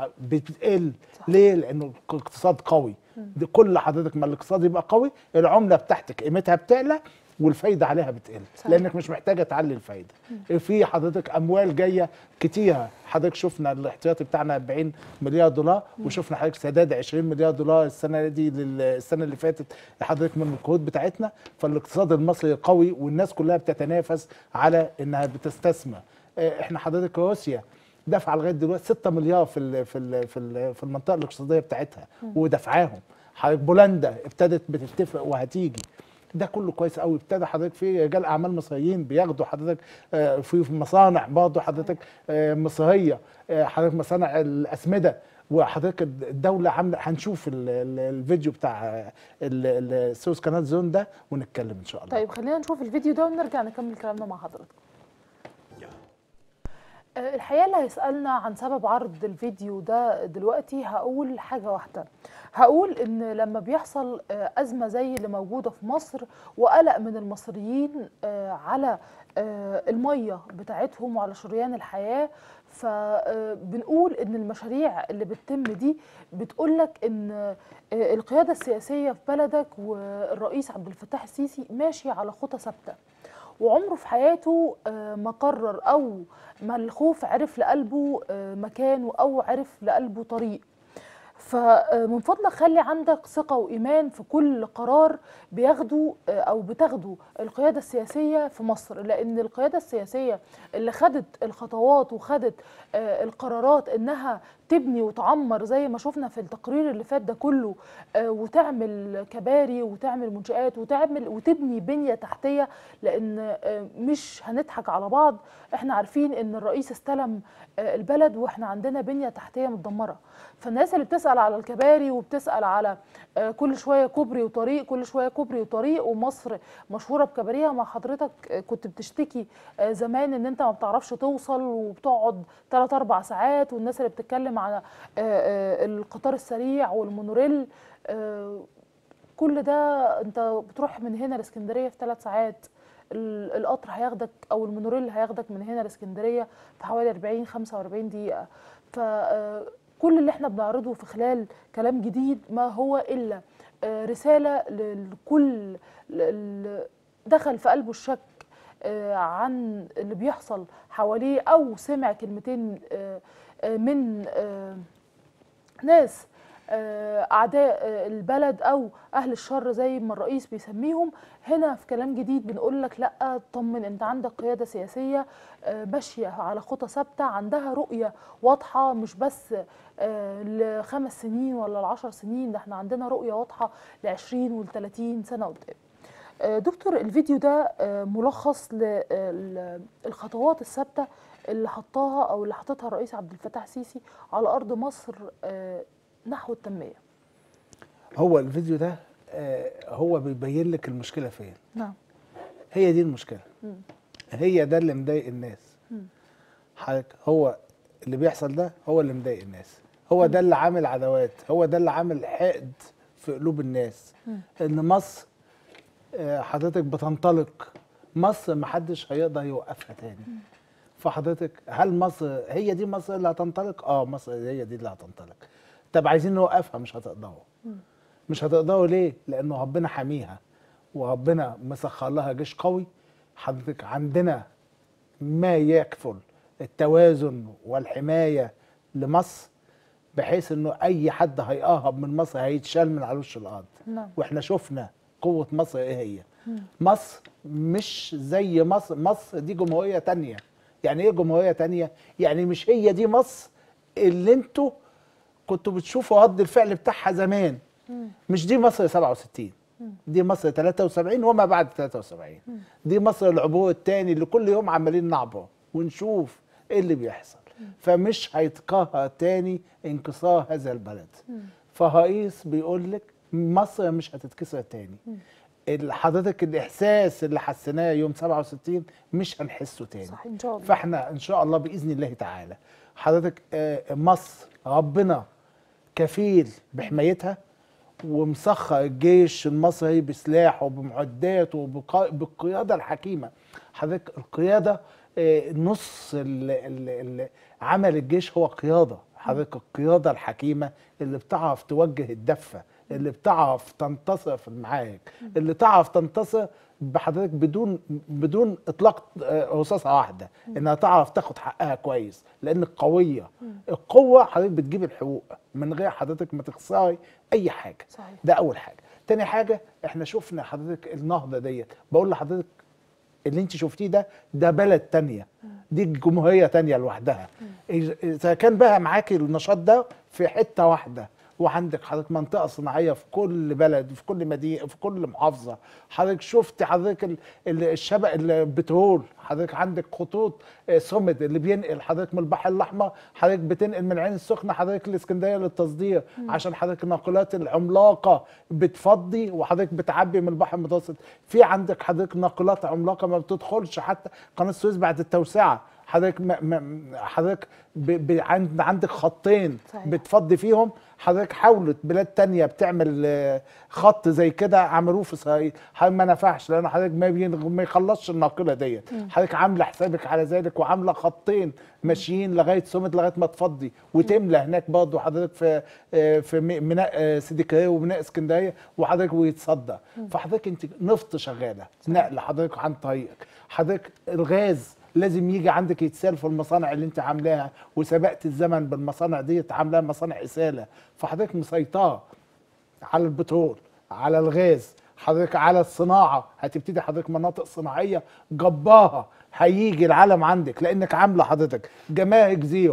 بتقل صح. ليه؟ لانه الاقتصاد قوي دي كل حضرتك ما الاقتصاد يبقى قوي العمله بتاعتك قيمتها بتعلى والفايده عليها بتقل صحيح. لانك مش محتاجه تعلي الفايده في حضرتك اموال جايه كتيره حضرتك شفنا الاحتياطي بتاعنا 40 مليار دولار وشفنا حضرتك سداد 20 مليار دولار السنه دي لل- السنه اللي فاتت حضرتك من القروض بتاعتنا فالاقتصاد المصري قوي والناس كلها بتتنافس على انها بتستثمر آه، احنا حضرتك روسيا دفع لغايه دلوقتي 6 مليار في ال في ال في, ال في المنطقه الاقتصاديه بتاعتها ودفعاهم حضرتك بولندا ابتدت بتتفق وهتيجي ده كله كويس قوي ابتدى حضرتك في رجال اعمال مصريين بياخدوا حضرتك آه، في في مصانع برضه حضرتك آه، مصريه آه، حضرتك مصانع الاسمده وحضرتك الدوله عامله هنشوف ال- ال- الفيديو بتاع ال- ال- السويس كانال زون ده ونتكلم ان شاء الله طيب خلينا نشوف الفيديو ده ونرجع نكمل كلامنا مع حضرتك آه، الحقيقة اللي هيسألنا عن سبب عرض الفيديو ده دلوقتي هقول حاجة واحدة هقول إن لما بيحصل آه، أزمة زي اللي موجودة في مصر وقلق من المصريين آه، على آه، المية بتاعتهم وعلى شريان الحياة فبنقول إن المشاريع اللي بتتم دي بتقولك إن آه، القيادة السياسية في بلدك والرئيس عبد الفتاح السيسي ماشي على خطى ثابتة وعمره في حياته آه، ما قرر او ما الخوف عرف لقلبه آه، مكانه او عرف لقلبه طريق فمن فضلك خلي عندك ثقة وإيمان في كل قرار بياخده آه، أو بتاخده القيادة السياسية في مصر لأن القيادة السياسية اللي خدت الخطوات وخدت آه، القرارات إنها تبني وتعمر زي ما شفنا في التقرير اللي فات ده كله آه، وتعمل كباري وتعمل منشآت وتعمل وتبني بنية تحتية لأن آه، مش هنضحك على بعض احنا عارفين ان الرئيس استلم آه، البلد واحنا عندنا بنية تحتية متدمرة فالناس اللي بتسأل على الكباري وبتسأل على آه، كل شوية كوبري وطريق كل شوية كوبري وطريق ومصر مشهورة بكباريها مع حضرتك آه، كنت بتشتكي آه، زمان ان انت ما بتعرفش توصل وبتقعد 3 4 ساعات والناس اللي بتتكلم على آه، آه، القطار السريع والمونوريل آه، كل ده انت بتروح من هنا لاسكندريه في ثلاث ساعات ال- القطر هياخدك او المونوريل هياخدك من هنا لاسكندريه في حوالي 40 45 دقيقه فكل اللي احنا بنعرضه في خلال كلام جديد ما هو الا آه، رساله لكل ل- دخل في قلبه الشك آه، عن اللي بيحصل حواليه او سمع كلمتين آه، آه، من آه، ناس آه، اعداء آه، البلد او اهل الشر زي ما الرئيس بيسميهم هنا في كلام جديد بنقول لك لا اطمن انت عندك قياده سياسيه آه، ماشيه على خطى ثابته عندها رؤيه واضحه مش بس آه، لخمس سنين ولا لعشر سنين ده احنا عندنا رؤيه واضحه ل 20 وال 30 سنه قدام آه، دكتور الفيديو ده آه، ملخص للخطوات الثابته اللي حطاها او اللي حطتها الرئيس عبد الفتاح السيسي على ارض مصر آه، نحو التنميه هو الفيديو ده آه، هو بيبين لك المشكله فين نعم هي دي المشكله مم. هي ده اللي مضايق الناس مم. حضرتك هو اللي بيحصل ده هو اللي مضايق الناس هو ده اللي عامل عداوات هو ده اللي عامل حقد في قلوب الناس مم. ان مصر آه، حضرتك بتنطلق مصر محدش هيقدر يوقفها تاني فحضرتك هل مصر هي دي مصر اللي هتنطلق اه مصر هي دي اللي هتنطلق طب عايزين نوقفها مش هتقدروا مش هتقدروا ليه لانه ربنا حاميها وربنا مسخر لها جيش قوي حضرتك عندنا ما يكفل التوازن والحمايه لمصر بحيث انه اي حد هيقرب من مصر هيتشال من على وش الارض نعم واحنا شفنا قوه مصر ايه هي مصر مش زي مصر مصر دي جمهوريه تانية يعني ايه جمهوريه تانية يعني مش هي دي مصر اللي انتوا كنتوا بتشوفوا رد الفعل بتاعها زمان مم. مش دي مصر 67 دي مصر 73 وما بعد 73 دي مصر العبور الثاني اللي كل يوم عمالين نعبر ونشوف ايه اللي بيحصل فمش هيتكرر تاني انكسار هذا البلد فرئيس بيقول لك مصر مش هتتكسر تاني ال- حضرتك الاحساس اللي حسيناه يوم 67 مش هنحسه تاني صح ان شاء الله فاحنا ان شاء الله باذن الله تعالى حضرتك آه، مصر ربنا كفيل بحمايتها ومسخر الجيش المصري بسلاحه وبمعداته وبقا- بالقياده الحكيمه حضرتك القياده آه، نص ال- ال- ال- عمل الجيش هو قياده حضرتك القياده الحكيمه اللي بتعرف توجه الدفه اللي بتعرف تنتصر في المعارك اللي تعرف تنتصر بحضرتك بدون بدون اطلاق آه، رصاصه واحده انها تعرف تاخد حقها كويس لانك قويه القوه حضرتك بتجيب الحقوق من غير حضرتك ما تخسري اي حاجه صحيح ده اول حاجه تاني حاجه احنا شفنا حضرتك النهضه ديت بقول لحضرتك اللي انت شفتيه ده ده بلد تانية دي جمهورية تانية لوحدها اذا كان بقى معاكي النشاط ده في حتة واحدة وعندك حضرتك منطقة صناعية في كل بلد في كل مدينة في كل محافظة حضرتك شفت حضرتك ال- ال- الشبق البترول حضرتك عندك خطوط آه، سمد اللي بينقل حضرتك من البحر الأحمر حضرتك بتنقل من العين السخنة حضرتك الإسكندرية للتصدير عشان حضرتك الناقلات العملاقة بتفضي وحضرتك بتعبي من البحر المتوسط في عندك حضرتك ناقلات عملاقة ما بتدخلش حتى قناة السويس بعد التوسعة حضرتك ما ما حضرتك ب- ب- عند عندك خطين صحيح. بتفضي فيهم حضرتك حاولت بلاد تانية بتعمل آه، خط زي كده عملوه في اسرائيل حضرتك ما نفعش لان حضرتك ما بين- ما يخلصش الناقله ديت حضرتك عامله حسابك على ذلك وعامله خطين ماشيين لغايه سمت لغايه ما تفضي وتملى هناك برضه حضرتك في آه، في مي- ميناء آه، سيدي كرير وميناء اسكندريه وحضرتك ويتصدى فحضرتك انت نفط شغاله نقل حضرتك عن طريقك حضرتك الغاز لازم يجي عندك يتسال في المصانع اللي انت عاملاها وسبقت الزمن بالمصانع ديت عاملاها مصانع اساله فحضرتك مسيطره على البترول على الغاز حضرتك على الصناعه هتبتدي حضرتك مناطق صناعيه جباره هيجي العالم عندك لانك عامله حضرتك جمارك زيرو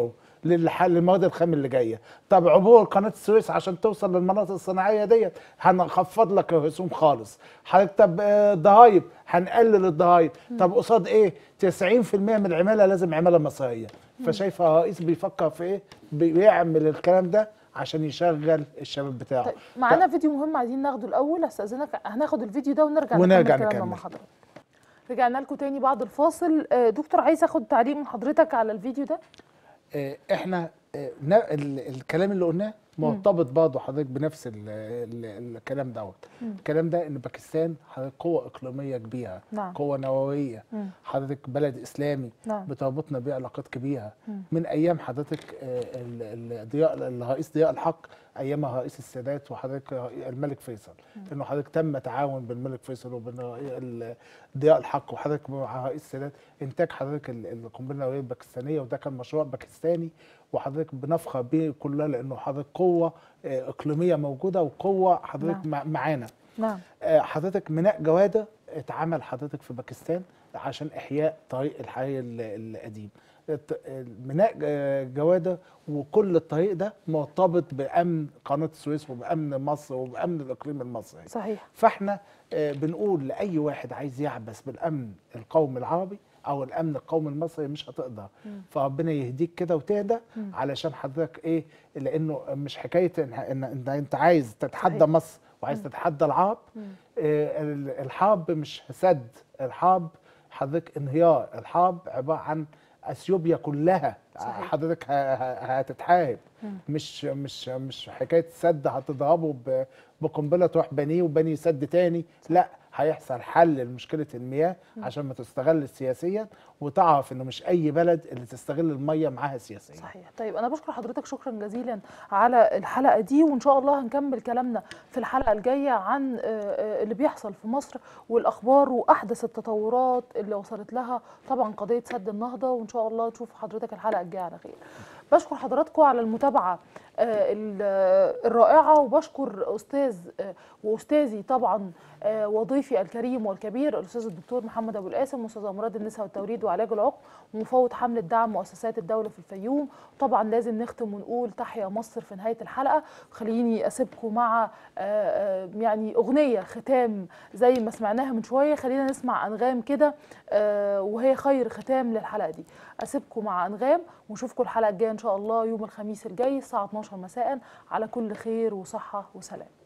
للح- للمواد الخام اللي جايه طب عبور قناه السويس عشان توصل للمناطق الصناعيه ديت هنخفض لك الرسوم خالص حضرتك طب آه، ضرايب هنقلل الضرايب طب قصاد ايه 90% من العماله لازم عماله مصريه فشايفه الرئيس بيفكر في ايه بيعمل الكلام ده عشان يشغل الشباب بتاعه طيب معانا فيديو مهم عايزين ناخده الاول استاذنك هناخد الفيديو ده ونرجع ونرجع نكمل كلامنا نكمل. مع حضرتك رجعنا لكم تاني بعد الفاصل آه، دكتور عايز اخد تعليق من حضرتك على الفيديو ده آه، احنا آه، نا- ال- الكلام اللي قلناه مرتبط برضه حضرتك بنفس ال ال الكلام دوت الكلام ده ان باكستان حضرتك قوه اقليميه كبيره نعم. قوه نوويه مم. حضرتك بلد اسلامي نعم. بتربطنا بيه علاقات كبيره مم. من ايام حضرتك آه، ال- ال- ضياء الرئيس ضياء الحق ايامها رئيس السادات وحضرتك الملك فيصل انه حضرتك تم تعاون بين الملك فيصل وبين ال- ضياء الحق وحضرتك مع رئيس السادات انتاج حضرتك ال- القنبله النوويه الباكستانيه وده كان مشروع باكستاني وحضرتك بنفخر بيه كلنا لانه حضرتك قوه آه، اقليميه موجوده وقوه حضرتك نعم. مع- معانا نعم آه، حضرتك ميناء جواده اتعمل حضرتك في باكستان عشان احياء طريق الحي ال- القديم الت- ميناء آه، جواده وكل الطريق ده مرتبط بامن قناه السويس وبامن مصر وبامن الاقليم المصري صحيح فاحنا آه، بنقول لاي واحد عايز يعبث بالامن القومي العربي او الامن القومي المصري مش هتقدر فربنا يهديك كده وتهدى علشان حضرتك ايه لانه مش حكايه ان ان انت, انت عايز تتحدى صحيح. مصر وعايز تتحدى العرب آه، ال- الحرب مش سد الحرب حضرتك انهيار الحرب عباره عن اثيوبيا كلها صحيح. حضرتك ه- ه- هتتحارب مش مش مش حكايه سد هتضربه ب- بقنبله تروح بنيه وبني سد تاني لا هيحصل حل لمشكله المياه عشان ما تستغل سياسيا وتعرف انه مش اي بلد اللي تستغل الميه معاها سياسيا صحيح طيب انا بشكر حضرتك شكرا جزيلا على الحلقه دي وان شاء الله هنكمل كلامنا في الحلقه الجايه عن آه، آه، اللي بيحصل في مصر والاخبار واحدث التطورات اللي وصلت لها طبعا قضيه سد النهضه وان شاء الله نشوف حضرتك الحلقه الجايه على خير بشكر حضراتكم على المتابعه آه، ال- آه، الرائعه وبشكر استاذ آه، واستاذي طبعا آه، وضيفي الكريم والكبير الاستاذ الدكتور محمد ابو القاسم استاذ امراض النساء والتوليد وعلاج العقم ومفوض حمله دعم مؤسسات الدوله في الفيوم طبعا لازم نختم ونقول تحيا مصر في نهايه الحلقه خليني اسيبكم مع آه، آه، يعني اغنيه ختام زي ما سمعناها من شويه خلينا نسمع انغام كده آه، وهي خير ختام للحلقه دي اسيبكم مع انغام ونشوفكم الحلقه الجايه ان شاء الله يوم الخميس الجاي الساعه 12 مساء على كل خير وصحه وسلام